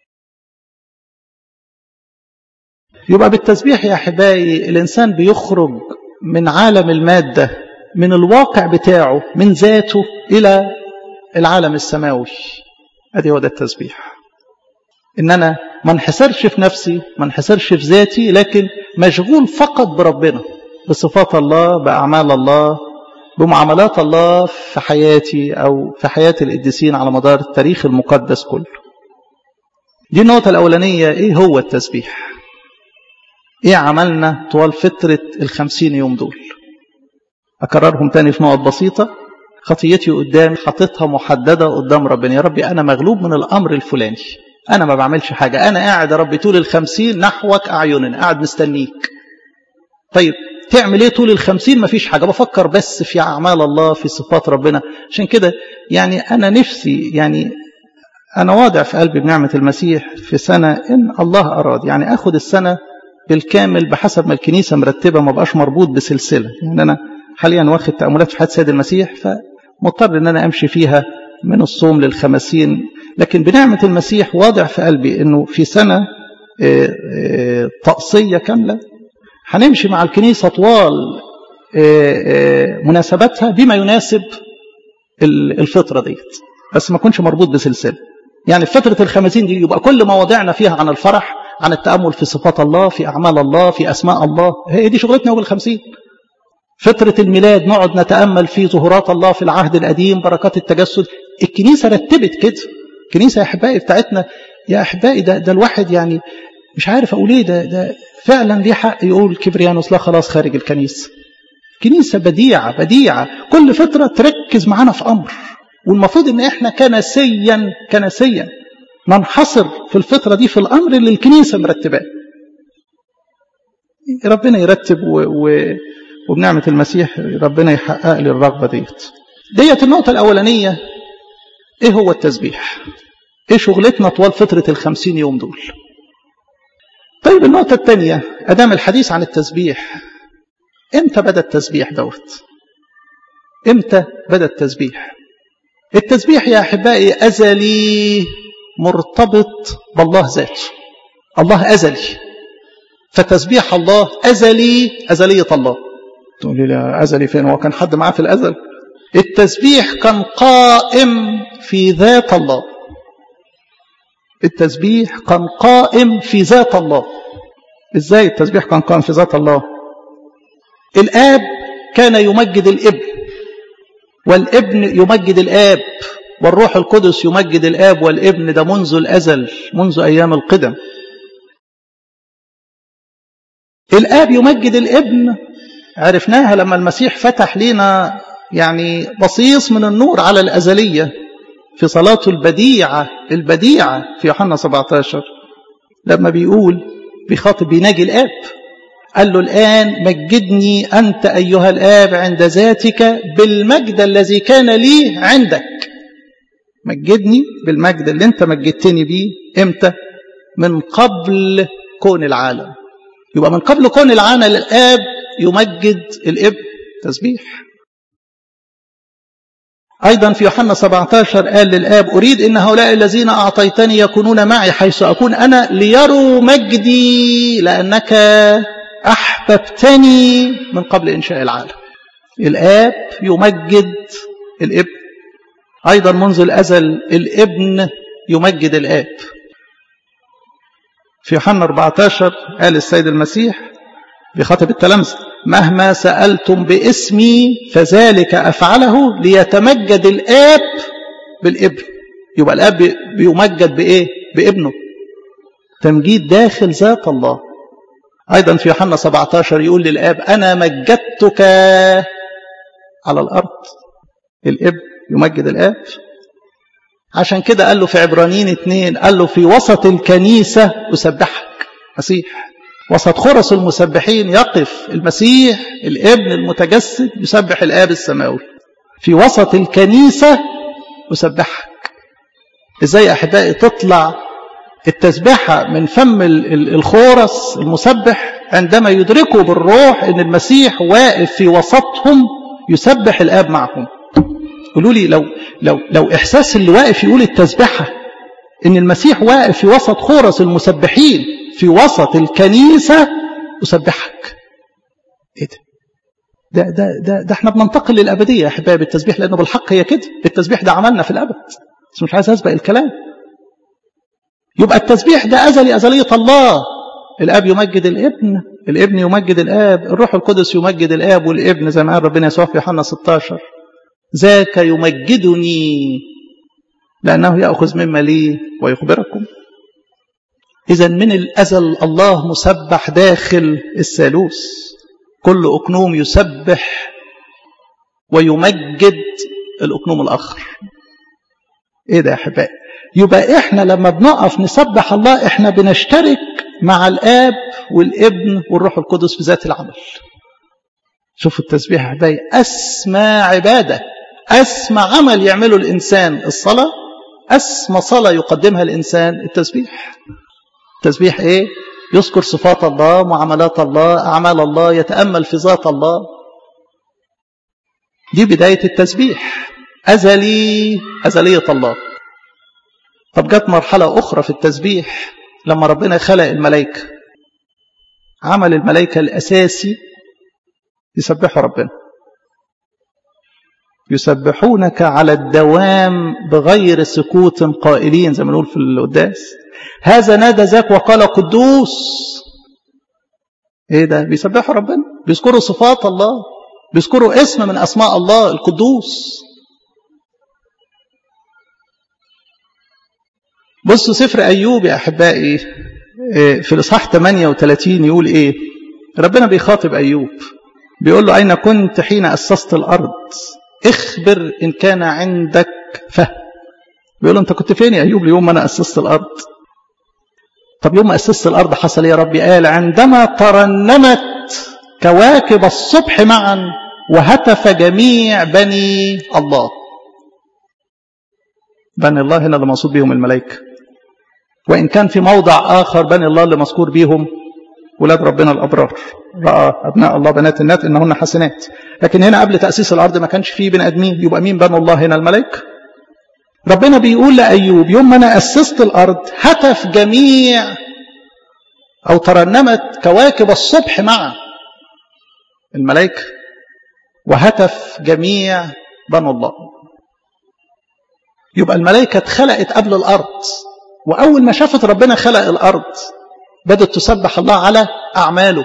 يبقى بالتسبيح يا احبائي الانسان بيخرج من عالم الماده من الواقع بتاعه من ذاته الى العالم السماوي ادي هو ده التسبيح ان انا ما انحسرش في نفسي ما انحسرش في ذاتي لكن مشغول فقط بربنا بصفات الله باعمال الله بمعاملات الله في حياتي أو في حياة القديسين على مدار التاريخ المقدس كله دي النقطة الأولانية إيه هو التسبيح إيه عملنا طوال فترة الخمسين يوم دول أكررهم تاني في نقط بسيطة خطيتي قدام حطيتها محددة قدام ربنا يا ربي أنا مغلوب من الأمر الفلاني أنا ما بعملش حاجة أنا قاعد يا ربي طول الخمسين نحوك أعيننا قاعد مستنيك طيب تعمل ايه طول الخمسين مفيش حاجة بفكر بس في أعمال الله في صفات ربنا عشان كده يعني أنا نفسي يعني أنا واضع في قلبي بنعمة المسيح في سنة إن الله أراد يعني أخد السنة بالكامل بحسب ما الكنيسة مرتبة ما بقاش مربوط بسلسلة يعني أنا حاليا واخد تأملات في حياة سيد المسيح فمضطر إن أنا أمشي فيها من الصوم للخمسين لكن بنعمة المسيح واضع في قلبي إنه في سنة طقسية كاملة هنمشي مع الكنيسة طوال مناسباتها بما يناسب الفترة ديت بس ما كنش مربوط بسلسلة يعني في فترة الخمسين دي يبقى كل مواضيعنا فيها عن الفرح عن التأمل في صفات الله في أعمال الله في أسماء الله هي دي شغلتنا يوم الخمسين فترة الميلاد نقعد نتأمل في ظهورات الله في العهد القديم بركات التجسد الكنيسة رتبت كده الكنيسة يا أحبائي بتاعتنا يا أحبائي ده, ده الواحد يعني مش عارف أقول إيه ده, ده فعلا ليه حق يقول كبريانوس لا خلاص خارج الكنيسة كنيسة بديعة بديعة كل فترة تركز معانا في أمر والمفروض ان احنا كنسيا كنسيا ننحصر في الفترة دي في الأمر اللي الكنيسة مرتباه ربنا يرتب و... و... وبنعمة المسيح ربنا يحقق لي الرغبة ديت ديت النقطة الأولانية إيه هو التسبيح إيه شغلتنا طوال فترة الخمسين يوم دول طيب النقطة الثانية أدام الحديث عن التسبيح إمتى بدأ التسبيح دوت إمتى بدأ التسبيح التسبيح يا أحبائي أزلي مرتبط بالله ذاته الله أزلي فتسبيح الله أزلي أزلية الله تقولي لي أزلي فين هو كان حد معاه في الأزل التسبيح كان قائم في ذات الله التسبيح كان قائم في ذات الله ازاي التسبيح كان قائم في ذات الله الآب كان يمجد الابن والابن يمجد الآب والروح القدس يمجد الآب والابن ده منذ الأزل منذ أيام القدم الآب يمجد الابن عرفناها لما المسيح فتح لنا يعني بصيص من النور على الأزلية في صلاته البديعة البديعة في يوحنا 17 لما بيقول بيخاطب بيناجي الآب قال له الآن مجدني أنت أيها الآب عند ذاتك بالمجد الذي كان لي عندك مجدني بالمجد اللي انت مجدتني بيه امتى من قبل كون العالم يبقى من قبل كون العالم الآب يمجد الابن تسبيح أيضا في يوحنا 17 قال للآب أريد إن هؤلاء الذين أعطيتني يكونون معي حيث أكون أنا ليروا مجدي لأنك أحببتني من قبل إنشاء العالم الآب يمجد الابن أيضا منذ الأزل الابن يمجد الآب في يوحنا 14 قال السيد المسيح بخاطب التلامذة مهما سألتم باسمي فذلك أفعله ليتمجد الآب بالابن يبقى الآب بيمجد بإيه؟ بابنه تمجيد داخل ذات الله أيضا في يوحنا 17 يقول للآب أنا مجدتك على الأرض الابن يمجد الآب عشان كده قال له في عبرانيين اتنين قال له في وسط الكنيسة أسبحك مسيح وسط خرس المسبحين يقف المسيح الابن المتجسد يسبح الآب السماوي في وسط الكنيسة أسبحك ازاي أحبائي تطلع التسبيحة من فم الخورس المسبح عندما يدركوا بالروح ان المسيح واقف في وسطهم يسبح الآب معهم قولوا لي لو لو لو احساس اللي واقف يقول التسبيحه ان المسيح واقف في وسط خورس المسبحين في وسط الكنيسه اسبحك ايه ده ده ده ده, ده احنا بننتقل للابديه يا احبائي بالتسبيح لانه بالحق هي كده التسبيح ده عملنا في الابد بس مش عايز اسبق الكلام يبقى التسبيح ده ازلي ازليه الله الاب يمجد الابن الابن يمجد الاب الروح القدس يمجد الاب والابن زي ما قال ربنا يسوع في يوحنا 16 ذاك يمجدني لأنه يأخذ مما لي ويخبركم إذا من الأزل الله مسبح داخل الثالوث كل أكنوم يسبح ويمجد الأكنوم الآخر إيه ده يا أحبائي يبقى إحنا لما بنقف نسبح الله إحنا بنشترك مع الآب والابن والروح القدس في ذات العمل شوفوا التسبيح يا أحبائي أسمى عبادة أسمى عمل يعمله الإنسان الصلاة أسمى صلاة يقدمها الإنسان التسبيح التسبيح إيه؟ يذكر صفات الله معاملات الله أعمال الله يتأمل في ذات الله دي بداية التسبيح أزلي أزلية الله طب جت مرحلة أخرى في التسبيح لما ربنا خلق الملائكة عمل الملائكة الأساسي يسبحوا ربنا يسبحونك على الدوام بغير سكوت قائلين زي ما نقول في القداس هذا نادى ذاك وقال قدوس ايه ده بيسبحوا ربنا بيذكروا صفات الله بيذكروا اسم من اسماء الله القدوس بصوا سفر ايوب يا احبائي في الاصحاح 38 يقول ايه ربنا بيخاطب ايوب بيقول له اين كنت حين اسست الارض اخبر إن كان عندك فهم بيقول له أنت كنت فين يا أيوب ليوم ما أنا أسست الأرض طب يوم ما أسست الأرض حصل يا ربي قال عندما ترنمت كواكب الصبح معا وهتف جميع بني الله بني الله هنا اللي مقصود بهم الملائكة وإن كان في موضع آخر بني الله اللي مذكور بهم ولاد ربنا الأبرار رأى أبناء الله بنات النات إنهن حسنات لكن هنا قبل تأسيس الأرض ما كانش فيه بني آدمين يبقى مين بنوا الله هنا الملائكة ربنا بيقول لأيوب يوم ما أنا أسست الأرض هتف جميع أو ترنمت كواكب الصبح معا الملائكة وهتف جميع بنو الله يبقى الملائكة اتخلقت قبل الأرض وأول ما شافت ربنا خلق الأرض بدأت تسبح الله على أعماله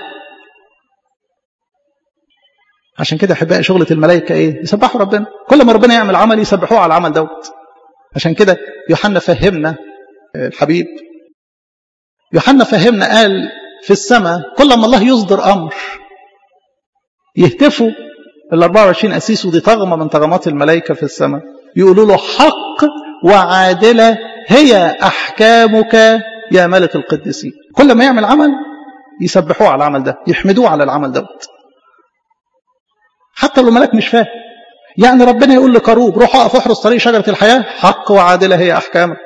عشان كده أحبائي شغلة الملائكة إيه؟ يسبحوا ربنا كل ما ربنا يعمل عمل يسبحوه على العمل دوت عشان كده يوحنا فهمنا الحبيب يوحنا فهمنا قال في السماء كل ما الله يصدر أمر يهتفوا ال 24 أسيس ودي طغمة من طغمات الملائكة في السماء يقولوا له حق وعادلة هي أحكامك يا ملك القديسين كل ما يعمل عمل يسبحوه على العمل ده يحمدوه على العمل دوت حتى لو الملك مش فاهم يعني ربنا يقول لكروب روح اقف احرس طريق شجرة الحياة حق وعادلة هي أحكامك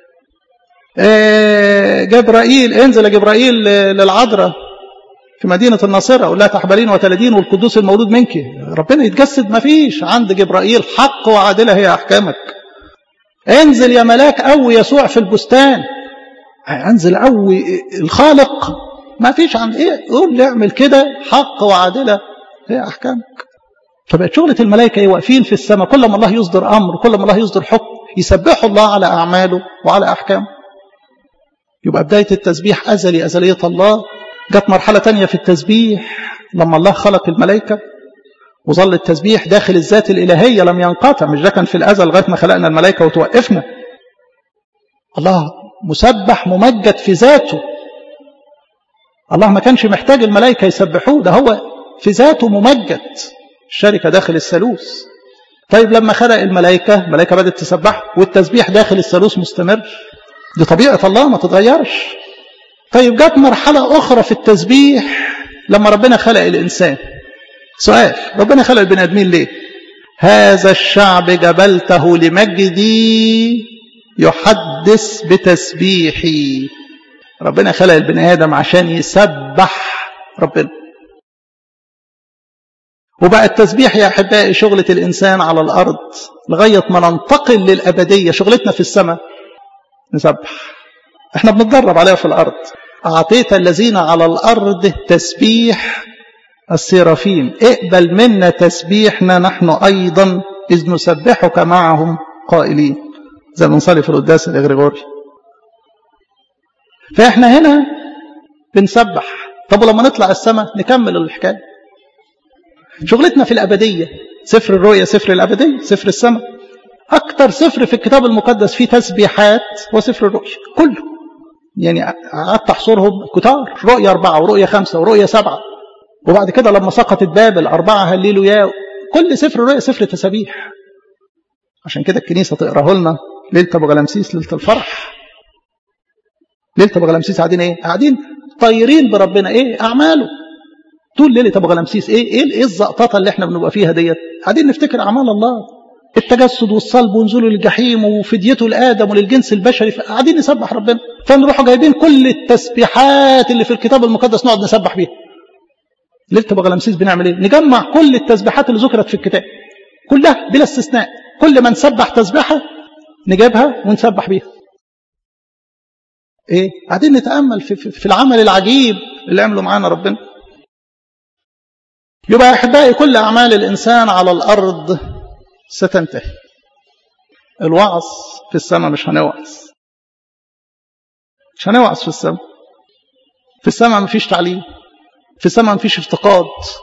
إيه جبرائيل انزل يا جبرائيل للعذراء في مدينة الناصرة ولا تحبلين وتلدين والقدوس المولود منك ربنا يتجسد ما فيش عند جبرائيل حق وعادلة هي أحكامك انزل يا ملاك قوي يسوع في البستان انزل قوي الخالق ما فيش عند ايه قول لي اعمل كده حق وعادلة هي أحكامك فبقت شغلة الملائكة ايه واقفين في السماء كل ما الله يصدر أمر كل ما الله يصدر حكم يسبحوا الله على أعماله وعلى أحكامه يبقى بداية التسبيح أزلي أزلية الله جت مرحلة تانية في التسبيح لما الله خلق الملائكة وظل التسبيح داخل الذات الإلهية لم ينقطع مش ده كان في الأزل لغاية ما خلقنا الملائكة وتوقفنا الله مسبح ممجد في ذاته الله ما كانش محتاج الملائكة يسبحوه ده هو في ذاته ممجد الشركة داخل الثالوث طيب لما خلق الملائكة الملائكة بدأت تسبح والتسبيح داخل الثالوث مستمر دي طبيعة الله ما تتغيرش طيب جت مرحلة أخرى في التسبيح لما ربنا خلق الإنسان سؤال ربنا خلق البني آدمين ليه هذا الشعب جبلته لمجدي يحدث بتسبيحي ربنا خلق البني آدم عشان يسبح ربنا وبقى التسبيح يا أحبائي شغلة الإنسان على الأرض لغاية ما ننتقل للأبدية شغلتنا في السماء نسبح احنا بنتدرب عليها في الأرض أعطيت الذين على الأرض تسبيح السرافيم اقبل منا تسبيحنا نحن أيضا إذ نسبحك معهم قائلين زي ما نصلي في القداس الإغريغوري فإحنا هنا بنسبح طب ولما نطلع السماء نكمل الحكاية شغلتنا في الأبدية سفر الرؤيا سفر الأبدية سفر السماء أكثر سفر في الكتاب المقدس فيه تسبيحات هو سفر الرؤيا كله يعني قعدت أحصرهم كتار رؤيا أربعة ورؤيا خمسة ورؤيا سبعة وبعد كده لما سقطت بابل أربعة هللوا يا كل سفر الرؤيا سفر تسابيح عشان كده الكنيسة تقراه لنا ليلة أبو غلامسيس ليلة الفرح ليلة أبو غلامسيس قاعدين إيه؟ قاعدين طايرين بربنا إيه؟ أعماله طول ليلة أبو غلامسيس إيه؟ إيه, إيه الزقططة اللي إحنا بنبقى فيها ديت؟ قاعدين نفتكر أعمال الله التجسد والصلب ونزوله للجحيم وفديته لآدم وللجنس البشري قاعدين نسبح ربنا فنروحوا جايبين كل التسبيحات اللي في الكتاب المقدس نقعد نسبح بيها ليلة أبو غلامسيس بنعمل إيه؟ نجمع كل التسبيحات اللي ذكرت في الكتاب كلها بلا استثناء كل ما نسبح تسبيحة نجيبها ونسبح بيها ايه قاعدين نتامل في, في, في العمل العجيب اللي عمله معانا ربنا يبقى يا احبائي كل اعمال الانسان على الارض ستنتهي الوعظ في السماء مش هنوعظ مش هنوعظ في السماء في السماء مفيش تعليم في السماء مفيش افتقاد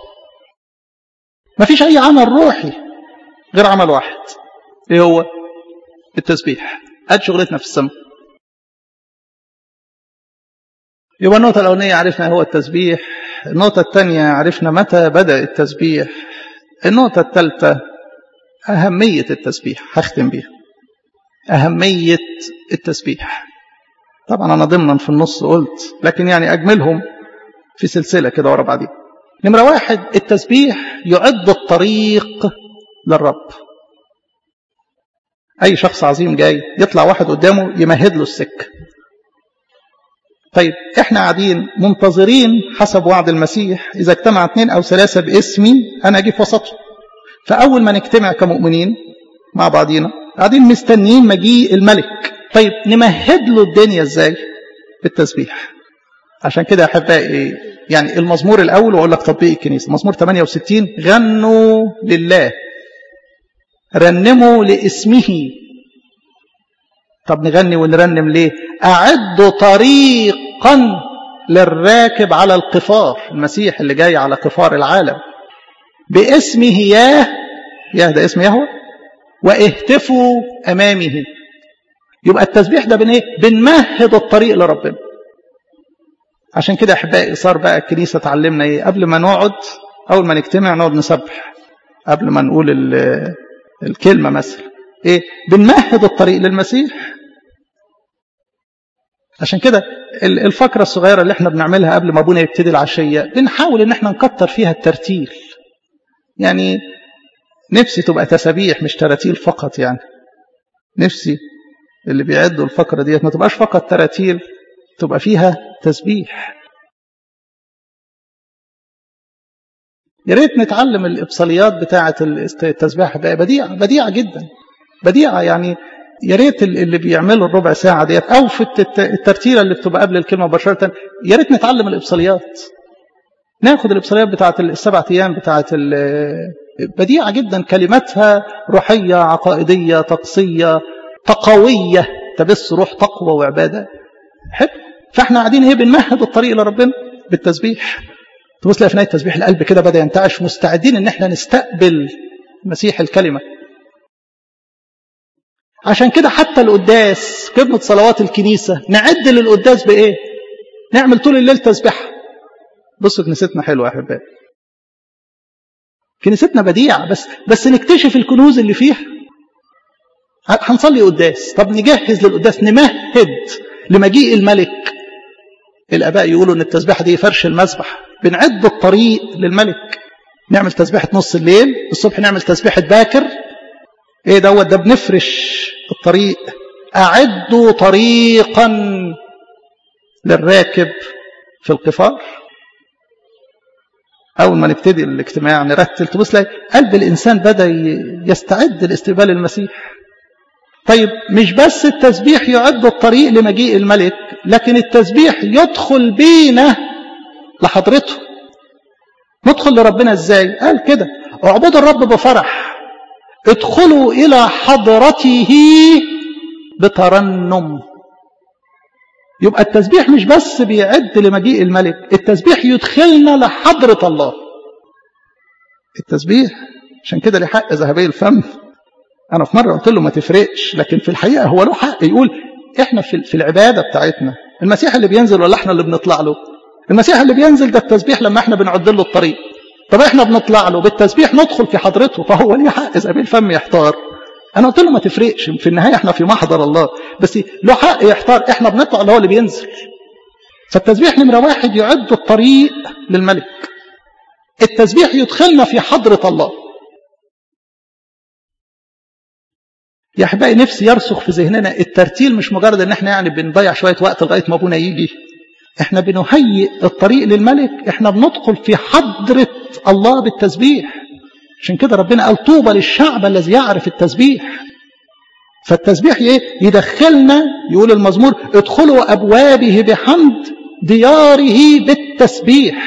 مفيش اي عمل روحي غير عمل واحد ايه هو التسبيح ادي شغلتنا في السماء يبقى النقطة الأولانية عرفنا هو التسبيح النقطة الثانية عرفنا متى بدأ التسبيح النقطة الثالثة أهمية التسبيح هختم بيها أهمية التسبيح طبعا أنا ضمنا في النص قلت لكن يعني أجملهم في سلسلة كده ورا بعضين نمرة واحد التسبيح يعد الطريق للرب أي شخص عظيم جاي يطلع واحد قدامه يمهد له السكة طيب احنا قاعدين منتظرين حسب وعد المسيح إذا اجتمع اثنين أو ثلاثة باسمي أنا أجي في وسطهم فأول ما نجتمع كمؤمنين مع بعضينا قاعدين مستنيين مجيء الملك طيب نمهد له الدنيا ازاي بالتسبيح عشان كده احبائي يعني المزمور الاول واقول لك تطبيق الكنيسه مزمور 68 غنوا لله رنموا لاسمه طب نغني ونرنم ليه اعدوا طريقا للراكب على القفار المسيح اللي جاي على قفار العالم باسمه ياه ياه ده اسم يهوه واهتفوا امامه يبقى التسبيح ده بن ايه بنمهد الطريق لربنا عشان كده احبائي صار بقى الكنيسه تعلمنا ايه قبل ما نقعد اول ما نجتمع نقعد نسبح قبل ما نقول الكلمه مثلا ايه بنمهد الطريق للمسيح عشان كده الفقرة الصغيرة اللي احنا بنعملها قبل ما ابونا يبتدي العشية بنحاول ان احنا نكتر فيها الترتيل يعني نفسي تبقى تسابيح مش تراتيل فقط يعني نفسي اللي بيعدوا الفقرة ديت ما تبقاش فقط تراتيل تبقى فيها تسبيح يا ريت نتعلم الإبصاليات بتاعة التسبيح بديعة بديعة جدا بديعة يعني يا ريت اللي بيعملوا الربع ساعة ديت أو في الترتيلة اللي بتبقى قبل الكلمة مباشرة يا ريت نتعلم الإبصاليات ناخد الإبصاليات بتاعة السبعة أيام بتاعة بديعة جدا كلماتها روحية عقائدية طقسية تقوية تبث روح تقوى وعبادة حلو فاحنا قاعدين ايه بنمهد الطريق لربنا بالتسبيح تبص تلاقي في نهايه التسبيح القلب كده بدا ينتعش مستعدين ان احنا نستقبل مسيح الكلمه عشان كده حتى القداس خدمة صلوات الكنيسة نعد للقداس بإيه؟ نعمل طول الليل تسبيحة بصوا كنيستنا حلوة يا أحبائي كنيستنا بديعة بس بس نكتشف الكنوز اللي فيها هنصلي قداس طب نجهز للقداس نمهد لمجيء الملك الآباء يقولوا إن التسبيحة دي فرش المسبح بنعد الطريق للملك نعمل تسبيحة نص الليل الصبح نعمل تسبيحة باكر ايه دوت ده بنفرش الطريق أعدوا طريقا للراكب في القفار أول ما نبتدي الاجتماع نرتل تبص تلاقي قلب الإنسان بدأ يستعد لاستقبال المسيح طيب مش بس التسبيح يعد الطريق لمجيء الملك لكن التسبيح يدخل بينا لحضرته ندخل لربنا ازاي قال كده اعبدوا الرب بفرح ادخلوا إلى حضرته بترنم يبقى التسبيح مش بس بيعد لمجيء الملك التسبيح يدخلنا لحضرة الله التسبيح عشان كده له حق ذهبي الفم أنا في مرة قلت له ما تفرقش لكن في الحقيقة هو له حق يقول إحنا في العبادة بتاعتنا المسيح اللي بينزل ولا إحنا اللي بنطلع له المسيح اللي بينزل ده التسبيح لما إحنا بنعد له الطريق طب احنا بنطلع له بالتسبيح ندخل في حضرته فهو ليه حق اذا الفم يحتار انا قلت له ما تفرقش في النهايه احنا في محضر الله بس له حق يحتار احنا بنطلع اللي هو اللي بينزل فالتسبيح نمره واحد يعد الطريق للملك التسبيح يدخلنا في حضره الله يا احبائي نفسي يرسخ في ذهننا الترتيل مش مجرد ان احنا يعني بنضيع شويه وقت لغايه ما ابونا يجي احنا بنهيئ الطريق للملك احنا بندخل في حضرة الله بالتسبيح عشان كده ربنا قال طوبى للشعب الذي يعرف التسبيح فالتسبيح ايه يدخلنا يقول المزمور ادخلوا ابوابه بحمد دياره بالتسبيح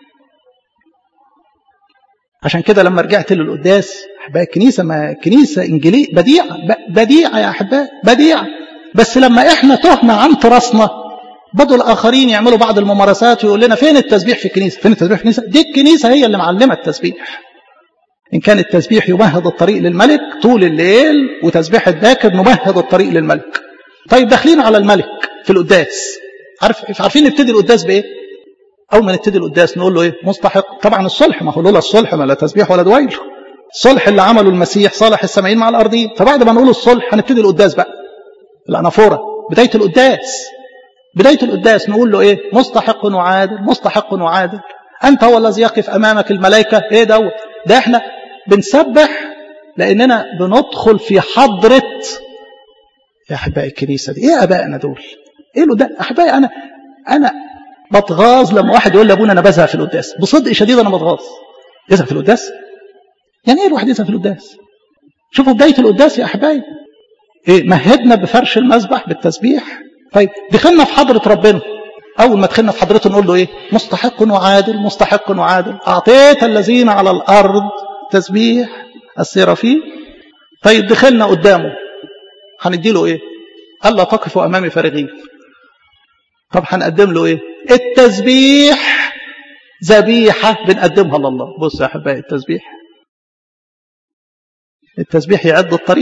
عشان كده لما رجعت للقداس احبائي الكنيسه ما كنيسه انجيليه بديعه بديعه يا احبائي بديعه بس لما احنا تهنا عن تراثنا بدوا الاخرين يعملوا بعض الممارسات ويقول لنا فين التسبيح في الكنيسه فين التسبيح في الكنيسه دي الكنيسه هي اللي معلمه التسبيح ان كان التسبيح يمهد الطريق للملك طول الليل وتسبيح باكر نمهد الطريق للملك طيب داخلين على الملك في القداس عارف عارفين نبتدي القداس بايه اول ما نبتدي القداس نقول له ايه مستحق طبعا الصلح ما هو لولا الصلح ما لا تسبيح ولا دويل الصلح اللي عمله المسيح صالح السماعين مع الارضين فبعد ما نقول الصلح هنبتدي القداس بقى الانافوره بدايه القداس بداية القداس نقول له ايه مستحق وعادل مستحق وعادل انت هو الذي يقف امامك الملائكة ايه دوت ده احنا بنسبح لاننا بندخل في حضرة يا احبائي الكنيسة دي ايه ابائنا دول ايه له ده احبائي انا انا بتغاظ لما واحد يقول لابونا انا بزهق في القداس بصدق شديد انا بتغاظ يزهق في القداس يعني ايه الواحد يزهق في القداس شوفوا بداية القداس يا احبائي ايه مهدنا بفرش المسبح بالتسبيح طيب دخلنا في حضرة ربنا أول ما دخلنا في حضرته نقول له إيه مستحق وعادل مستحق وعادل أعطيت الذين على الأرض تسبيح السيرافين طيب دخلنا قدامه هندي له إيه ألا تقفوا أمامي فارغين طب هنقدم له إيه التسبيح ذبيحة بنقدمها لله بص يا أحبائي التسبيح التسبيح يعد الطريق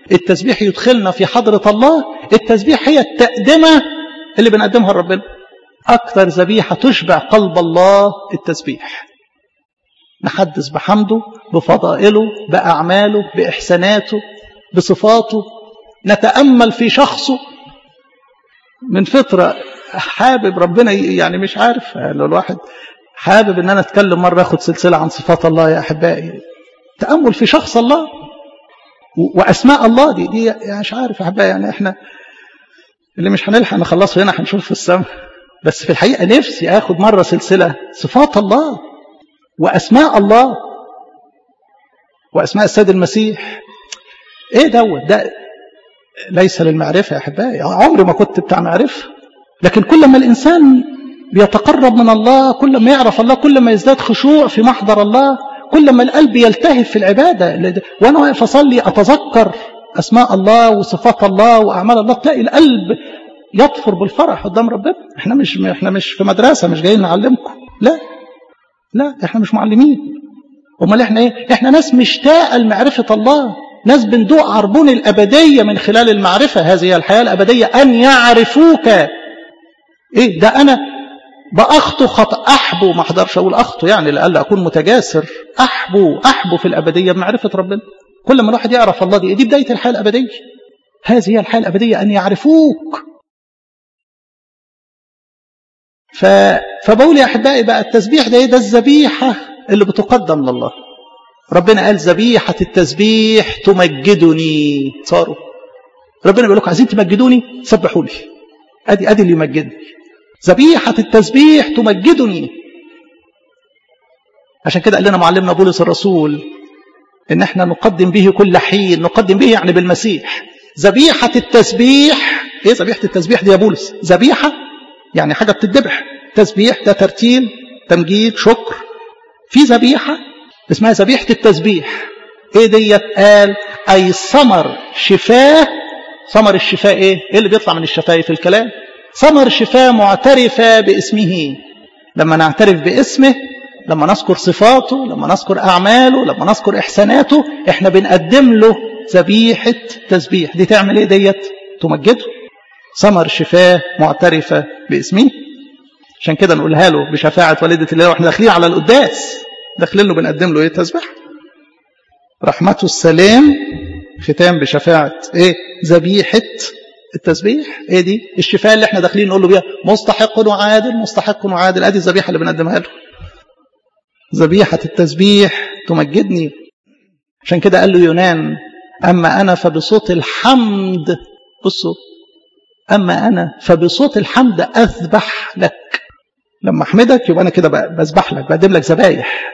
التسبيح يدخلنا في حضرة الله التسبيح هي التقدمة اللي بنقدمها لربنا أكثر ذبيحة تشبع قلب الله التسبيح نحدث بحمده بفضائله بأعماله بإحساناته بصفاته نتأمل في شخصه من فترة حابب ربنا يعني مش عارف لو الواحد حابب ان انا اتكلم مرة اخد سلسلة عن صفات الله يا احبائي تأمل في شخص الله واسماء الله دي دي يعني مش عارف يا احبائي يعني احنا اللي مش هنلحق نخلصه هنا هنشوف في السماء بس في الحقيقة نفسي اخد مرة سلسلة صفات الله واسماء الله واسماء السيد المسيح ايه دوت ده ليس للمعرفة يا احبائي عمري ما كنت بتاع معرفة لكن كل ما الانسان بيتقرب من الله كل ما يعرف الله كل ما يزداد خشوع في محضر الله كل ما القلب يلتهب في العبادة وأنا واقف أصلي أتذكر أسماء الله وصفات الله وأعمال الله تلاقي القلب يطفر بالفرح قدام ربنا احنا مش احنا مش في مدرسة مش جايين نعلمكم لا لا احنا مش معلمين امال احنا ايه احنا ناس مشتاقه لمعرفه الله ناس بندوق عربون الابديه من خلال المعرفه هذه هي الحياه الابديه ان يعرفوك ايه ده انا بأخطو خطأ أحبو ما أقدرش أقول أخطو يعني لألا أكون متجاسر أحبو أحبو في الأبدية بمعرفة ربنا كل ما الواحد يعرف الله دي دي بداية الحياة الأبدية هذه هي الحياة الأبدية أن يعرفوك ف... فبقول يا أحبائي بقى التسبيح ده ده الذبيحة اللي بتقدم لله ربنا قال ذبيحة التسبيح تمجدني صاروا ربنا بيقول لكم عايزين تمجدوني سبحوا لي ادي ادي اللي يمجدني ذبيحة التسبيح تمجدني عشان كده قال لنا معلمنا بولس الرسول ان احنا نقدم به كل حين نقدم به يعني بالمسيح ذبيحة التسبيح ايه ذبيحة التسبيح دي يا بولس ذبيحة يعني حاجة بتذبح تسبيح ده ترتيل تمجيد شكر في ذبيحة اسمها ذبيحة التسبيح ايه ديت قال اي ثمر شفاه ثمر الشفاء ايه ايه اللي بيطلع من الشفاء في الكلام ثمر شفاء معترفة باسمه لما نعترف باسمه لما نذكر صفاته لما نذكر أعماله لما نذكر إحساناته إحنا بنقدم له ذبيحة تسبيح دي تعمل إيه ديت تمجده ثمر شفاء معترفة باسمه عشان كده نقولها له بشفاعة والدة الله واحنا داخلين على القداس داخلين له بنقدم له ايه تسبيح رحمته السلام ختام بشفاعة ايه ذبيحة التسبيح ايه دي الشفاء اللي احنا داخلين نقول له بيها مستحق وعادل مستحق وعادل ادي الذبيحه اللي بنقدمها له ذبيحه التسبيح تمجدني عشان كده قال له يونان اما انا فبصوت الحمد بصوا اما انا فبصوت الحمد اذبح لك لما احمدك يبقى انا كده بذبح لك بقدم لك ذبايح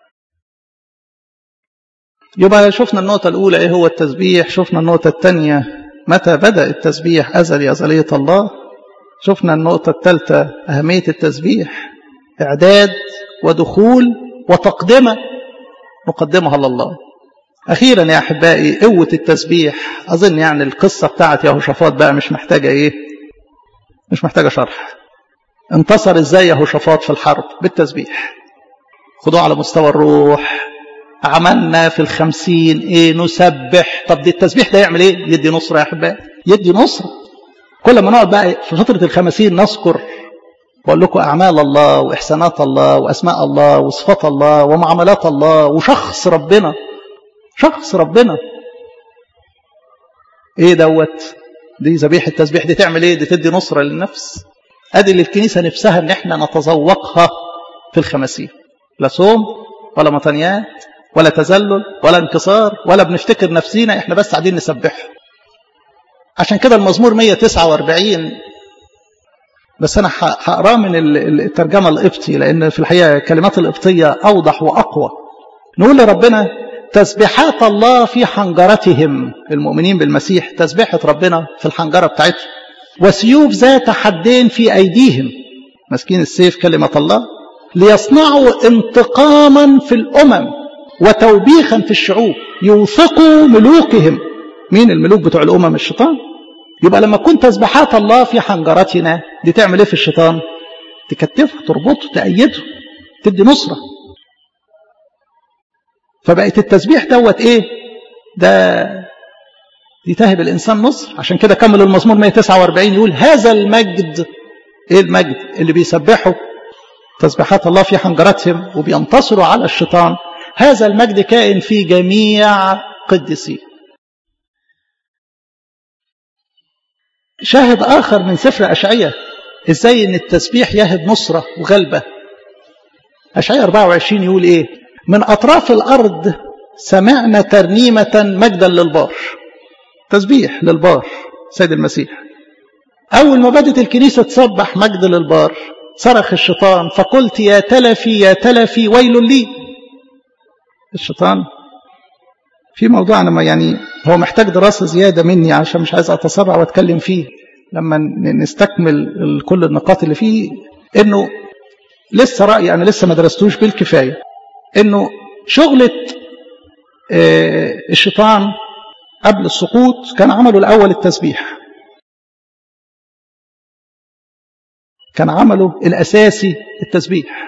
يبقى شفنا النقطه الاولى ايه هو التسبيح شفنا النقطه الثانيه متى بدأ التسبيح أزلي أزلية الله شفنا النقطة الثالثة أهمية التسبيح إعداد ودخول وتقدمة نقدمها لله أخيرا يا أحبائي قوة التسبيح أظن يعني القصة بتاعت يهوشافاط بقى مش محتاجة إيه مش محتاجة شرح انتصر إزاي يهوشافاط في الحرب بالتسبيح خدوه على مستوى الروح عملنا في الخمسين ايه نسبح طب دي التسبيح ده يعمل ايه يدي نصرة يا احبائي يدي نصرة كل ما نقعد بقى في فترة الخمسين نذكر بقول لكم أعمال الله وإحسانات الله وأسماء الله وصفات الله ومعاملات الله وشخص ربنا شخص ربنا ايه دوت دي ذبيحة التسبيح دي تعمل ايه دي تدي نصرة للنفس ادي اللي الكنيسة نفسها ان احنا نتذوقها في الخمسين لا صوم ولا مطنيات ولا تذلل ولا انكسار ولا بنفتكر نفسينا احنا بس قاعدين نسبحه عشان كده المزمور 149 بس انا هقراه من الترجمه القبطي لان في الحقيقه الكلمات القبطيه اوضح واقوى نقول لربنا تسبيحات الله في حنجرتهم المؤمنين بالمسيح تسبيحه ربنا في الحنجره بتاعتهم وسيوف ذات حدين في ايديهم ماسكين السيف كلمه الله ليصنعوا انتقاما في الامم وتوبيخا في الشعوب يوثقوا ملوكهم مين الملوك بتوع الامم الشيطان يبقى لما تكون تسبيحات الله في حنجرتنا دي تعمل ايه في الشيطان تكتفه تربطه تأيده تدي نصرة فبقت التسبيح دوت ايه ده دي تهب الإنسان نصر عشان كده كمل المزمور 149 يقول هذا المجد إيه المجد اللي بيسبحوا تسبيحات الله في حنجرتهم وبينتصروا على الشيطان هذا المجد كائن في جميع قدسيه شاهد آخر من سفر أشعية إزاي إن التسبيح يهب نصرة وغلبة أشعية 24 يقول إيه من أطراف الأرض سمعنا ترنيمة مجدا للبار تسبيح للبار سيد المسيح أول ما بدت الكنيسة تسبح مجد للبار صرخ الشيطان فقلت يا تلفي يا تلفي ويل لي الشيطان في موضوع أنا يعني هو محتاج دراسة زيادة مني عشان مش عايز أتسرع وأتكلم فيه لما نستكمل كل النقاط اللي فيه إنه لسه رأيي أنا لسه ما درستوش بالكفاية إنه شغلة الشيطان قبل السقوط كان عمله الأول التسبيح كان عمله الأساسي التسبيح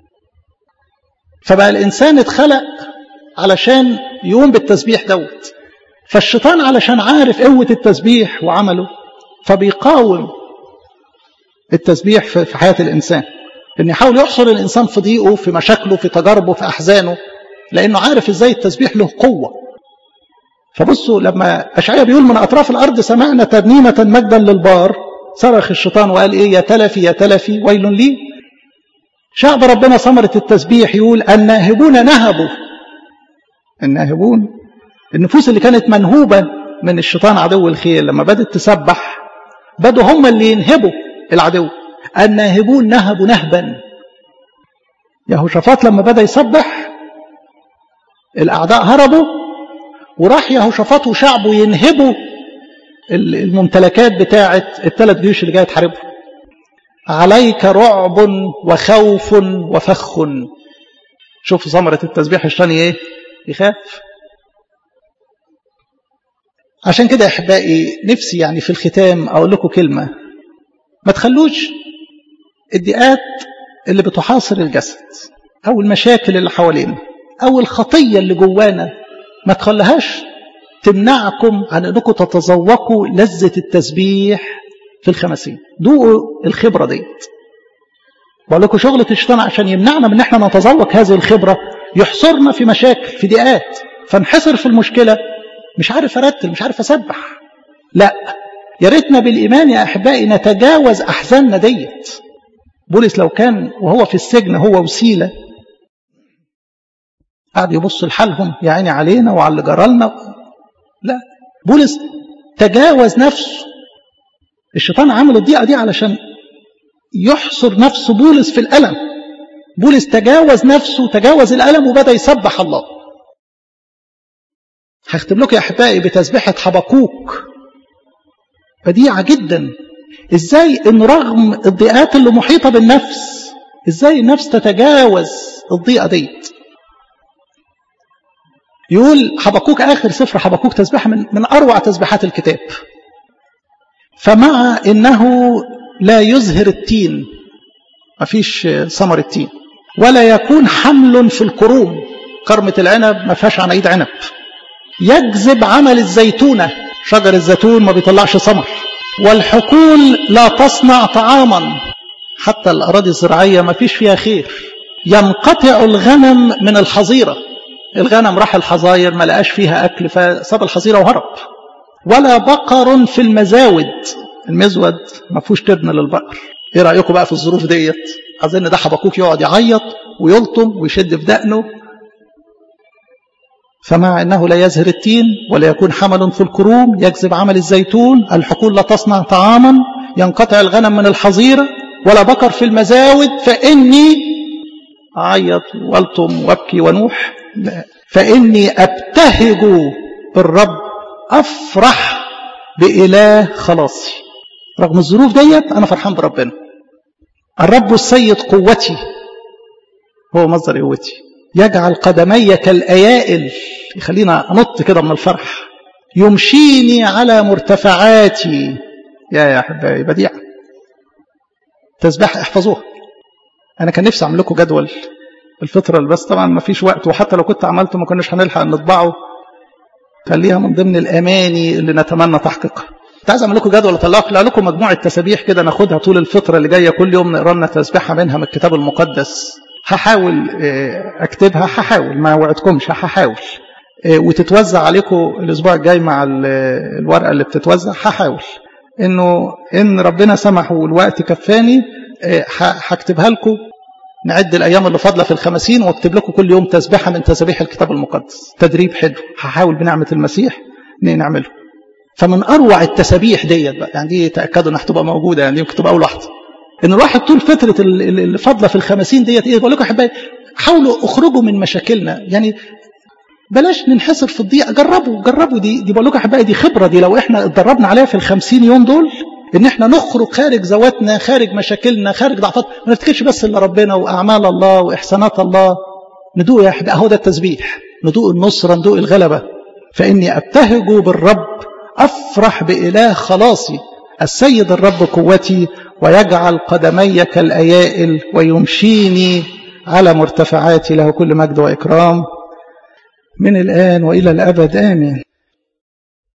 فبقى الإنسان اتخلق علشان يقوم بالتسبيح دوت فالشيطان علشان عارف قوة التسبيح وعمله فبيقاوم التسبيح في حياة الإنسان إن يحاول يحصر الإنسان في ضيقه في مشاكله في تجاربه في أحزانه لأنه عارف إزاي التسبيح له قوة فبصوا لما أشعيا بيقول من أطراف الأرض سمعنا ترنيمة مجدا للبار صرخ الشيطان وقال إيه يا تلفي يا تلفي ويل لي شعب ربنا ثمرة التسبيح يقول الناهبون نهبوا الناهبون النفوس اللي كانت منهوبة من الشيطان عدو الخير لما بدت تسبح بدوا هم اللي ينهبوا العدو الناهبون نهبوا نهبا يهوشافاط لما بدأ يسبح الأعداء هربوا وراح يهوشافاط وشعبه ينهبوا الممتلكات بتاعة الثلاث جيوش اللي جاية تحاربهم عليك رعب وخوف وفخ شوف ثمرة التسبيح الشاني ايه يخاف عشان كده يا احبائي نفسي يعني في الختام اقول لكم كلمة ما تخلوش الضيقات اللي بتحاصر الجسد او المشاكل اللي حوالينا او الخطية اللي جوانا ما تخليهاش تمنعكم عن انكم تتذوقوا لذة التسبيح في الخمسين دوقوا الخبرة ديت بقول لكم شغلة الشيطان عشان يمنعنا من ان احنا نتذوق هذه الخبرة يحصرنا في مشاكل في ضيقات فانحصر في المشكلة مش عارف ارتل مش عارف اسبح لا يا ريتنا بالايمان يا احبائي نتجاوز احزاننا ديت بولس لو كان وهو في السجن هو وسيله قعد يبص لحالهم يا عيني علينا وعلى اللي جرالنا لا بولس تجاوز نفسه الشيطان عمل الضيقه دي علشان يحصر نفسه بولس في الالم بولس تجاوز نفسه تجاوز الالم وبدا يسبح الله هختم لكم يا احبائي بتسبيحه حبقوك بديعه جدا ازاي ان رغم الضيقات اللي محيطه بالنفس ازاي النفس تتجاوز الضيقه ديت يقول حبقوك آخر سفر حبقوك تسبيحة من, من أروع تسبيحات الكتاب فمع إنه لا يزهر التين ما فيش ثمر التين ولا يكون حمل في الكروم كرمة العنب ما فيهاش عنايد عنب يجذب عمل الزيتونة شجر الزيتون ما بيطلعش ثمر والحقول لا تصنع طعاما حتى الأراضي الزراعية ما فيش فيها خير ينقطع الغنم من الحظيره الغنم راح الحظاير ما لقاش فيها أكل فساب الحظيرة وهرب ولا بقر في المزاود المزود ما فيهوش تبن للبقر ايه رأيكم بقى في الظروف ديت أظن ده حبكوك يقعد يعيط ويلطم ويشد في دقنه فمع أنه لا يزهر التين ولا يكون حمل في الكروم يجذب عمل الزيتون الحقول لا تصنع طعاما ينقطع الغنم من الحظيرة ولا بقر في المزاود فإني أعيط والطم وابكي ونوح فإني أبتهج بالرب أفرح بإله خلاصي رغم الظروف ديت أنا فرحان بربنا الرب السيد قوتي هو مصدر قوتي يجعل قدمي كالأيائل يخلينا أنط كده من الفرح يمشيني على مرتفعاتي يا يا أحبائي بديع تسبح احفظوها أنا كان نفسي أعمل لكم جدول الفترة اللي بس طبعا ما فيش وقت وحتى لو كنت عملته ما كناش هنلحق نطبعه خليها من ضمن الاماني اللي نتمنى تحقيقها كنت عايز اعمل لكم جدول اطلع لكم مجموعه تسابيح كده ناخدها طول الفتره اللي جايه كل يوم نقرا لنا تسبيحه منها من الكتاب المقدس هحاول اكتبها هحاول ما وعدكمش هحاول وتتوزع عليكم الاسبوع الجاي مع الورقه اللي بتتوزع هحاول انه ان ربنا سمح والوقت كفاني هكتبها لكم نعد الايام اللي فاضله في الخمسين واكتب لكم كل يوم تسبيحه من تسابيح الكتاب المقدس تدريب حلو هحاول بنعمه المسيح نعمله فمن اروع التسابيح ديت بقى يعني دي تاكدوا انها هتبقى موجوده يعني يمكن تبقى اول واحده ان الواحد طول فتره اللي فاضله في الخمسين ديت ايه بقول لكم احبائي حاولوا اخرجوا من مشاكلنا يعني بلاش ننحصر في الضيق جربوا جربوا دي دي بقول لكم احبائي دي خبره دي لو احنا اتدربنا عليها في الخمسين يوم دول ان احنا نخرج خارج ذواتنا خارج مشاكلنا خارج ضعفات ما نفتكرش بس الا ربنا واعمال الله واحسانات الله ندوق يا احبائي اهو ده التسبيح ندوق النصره ندوق الغلبه فاني ابتهج بالرب افرح باله خلاصي السيد الرب قوتي ويجعل قدمي كالايائل ويمشيني على مرتفعاتي له كل مجد واكرام من الان والى الابد امين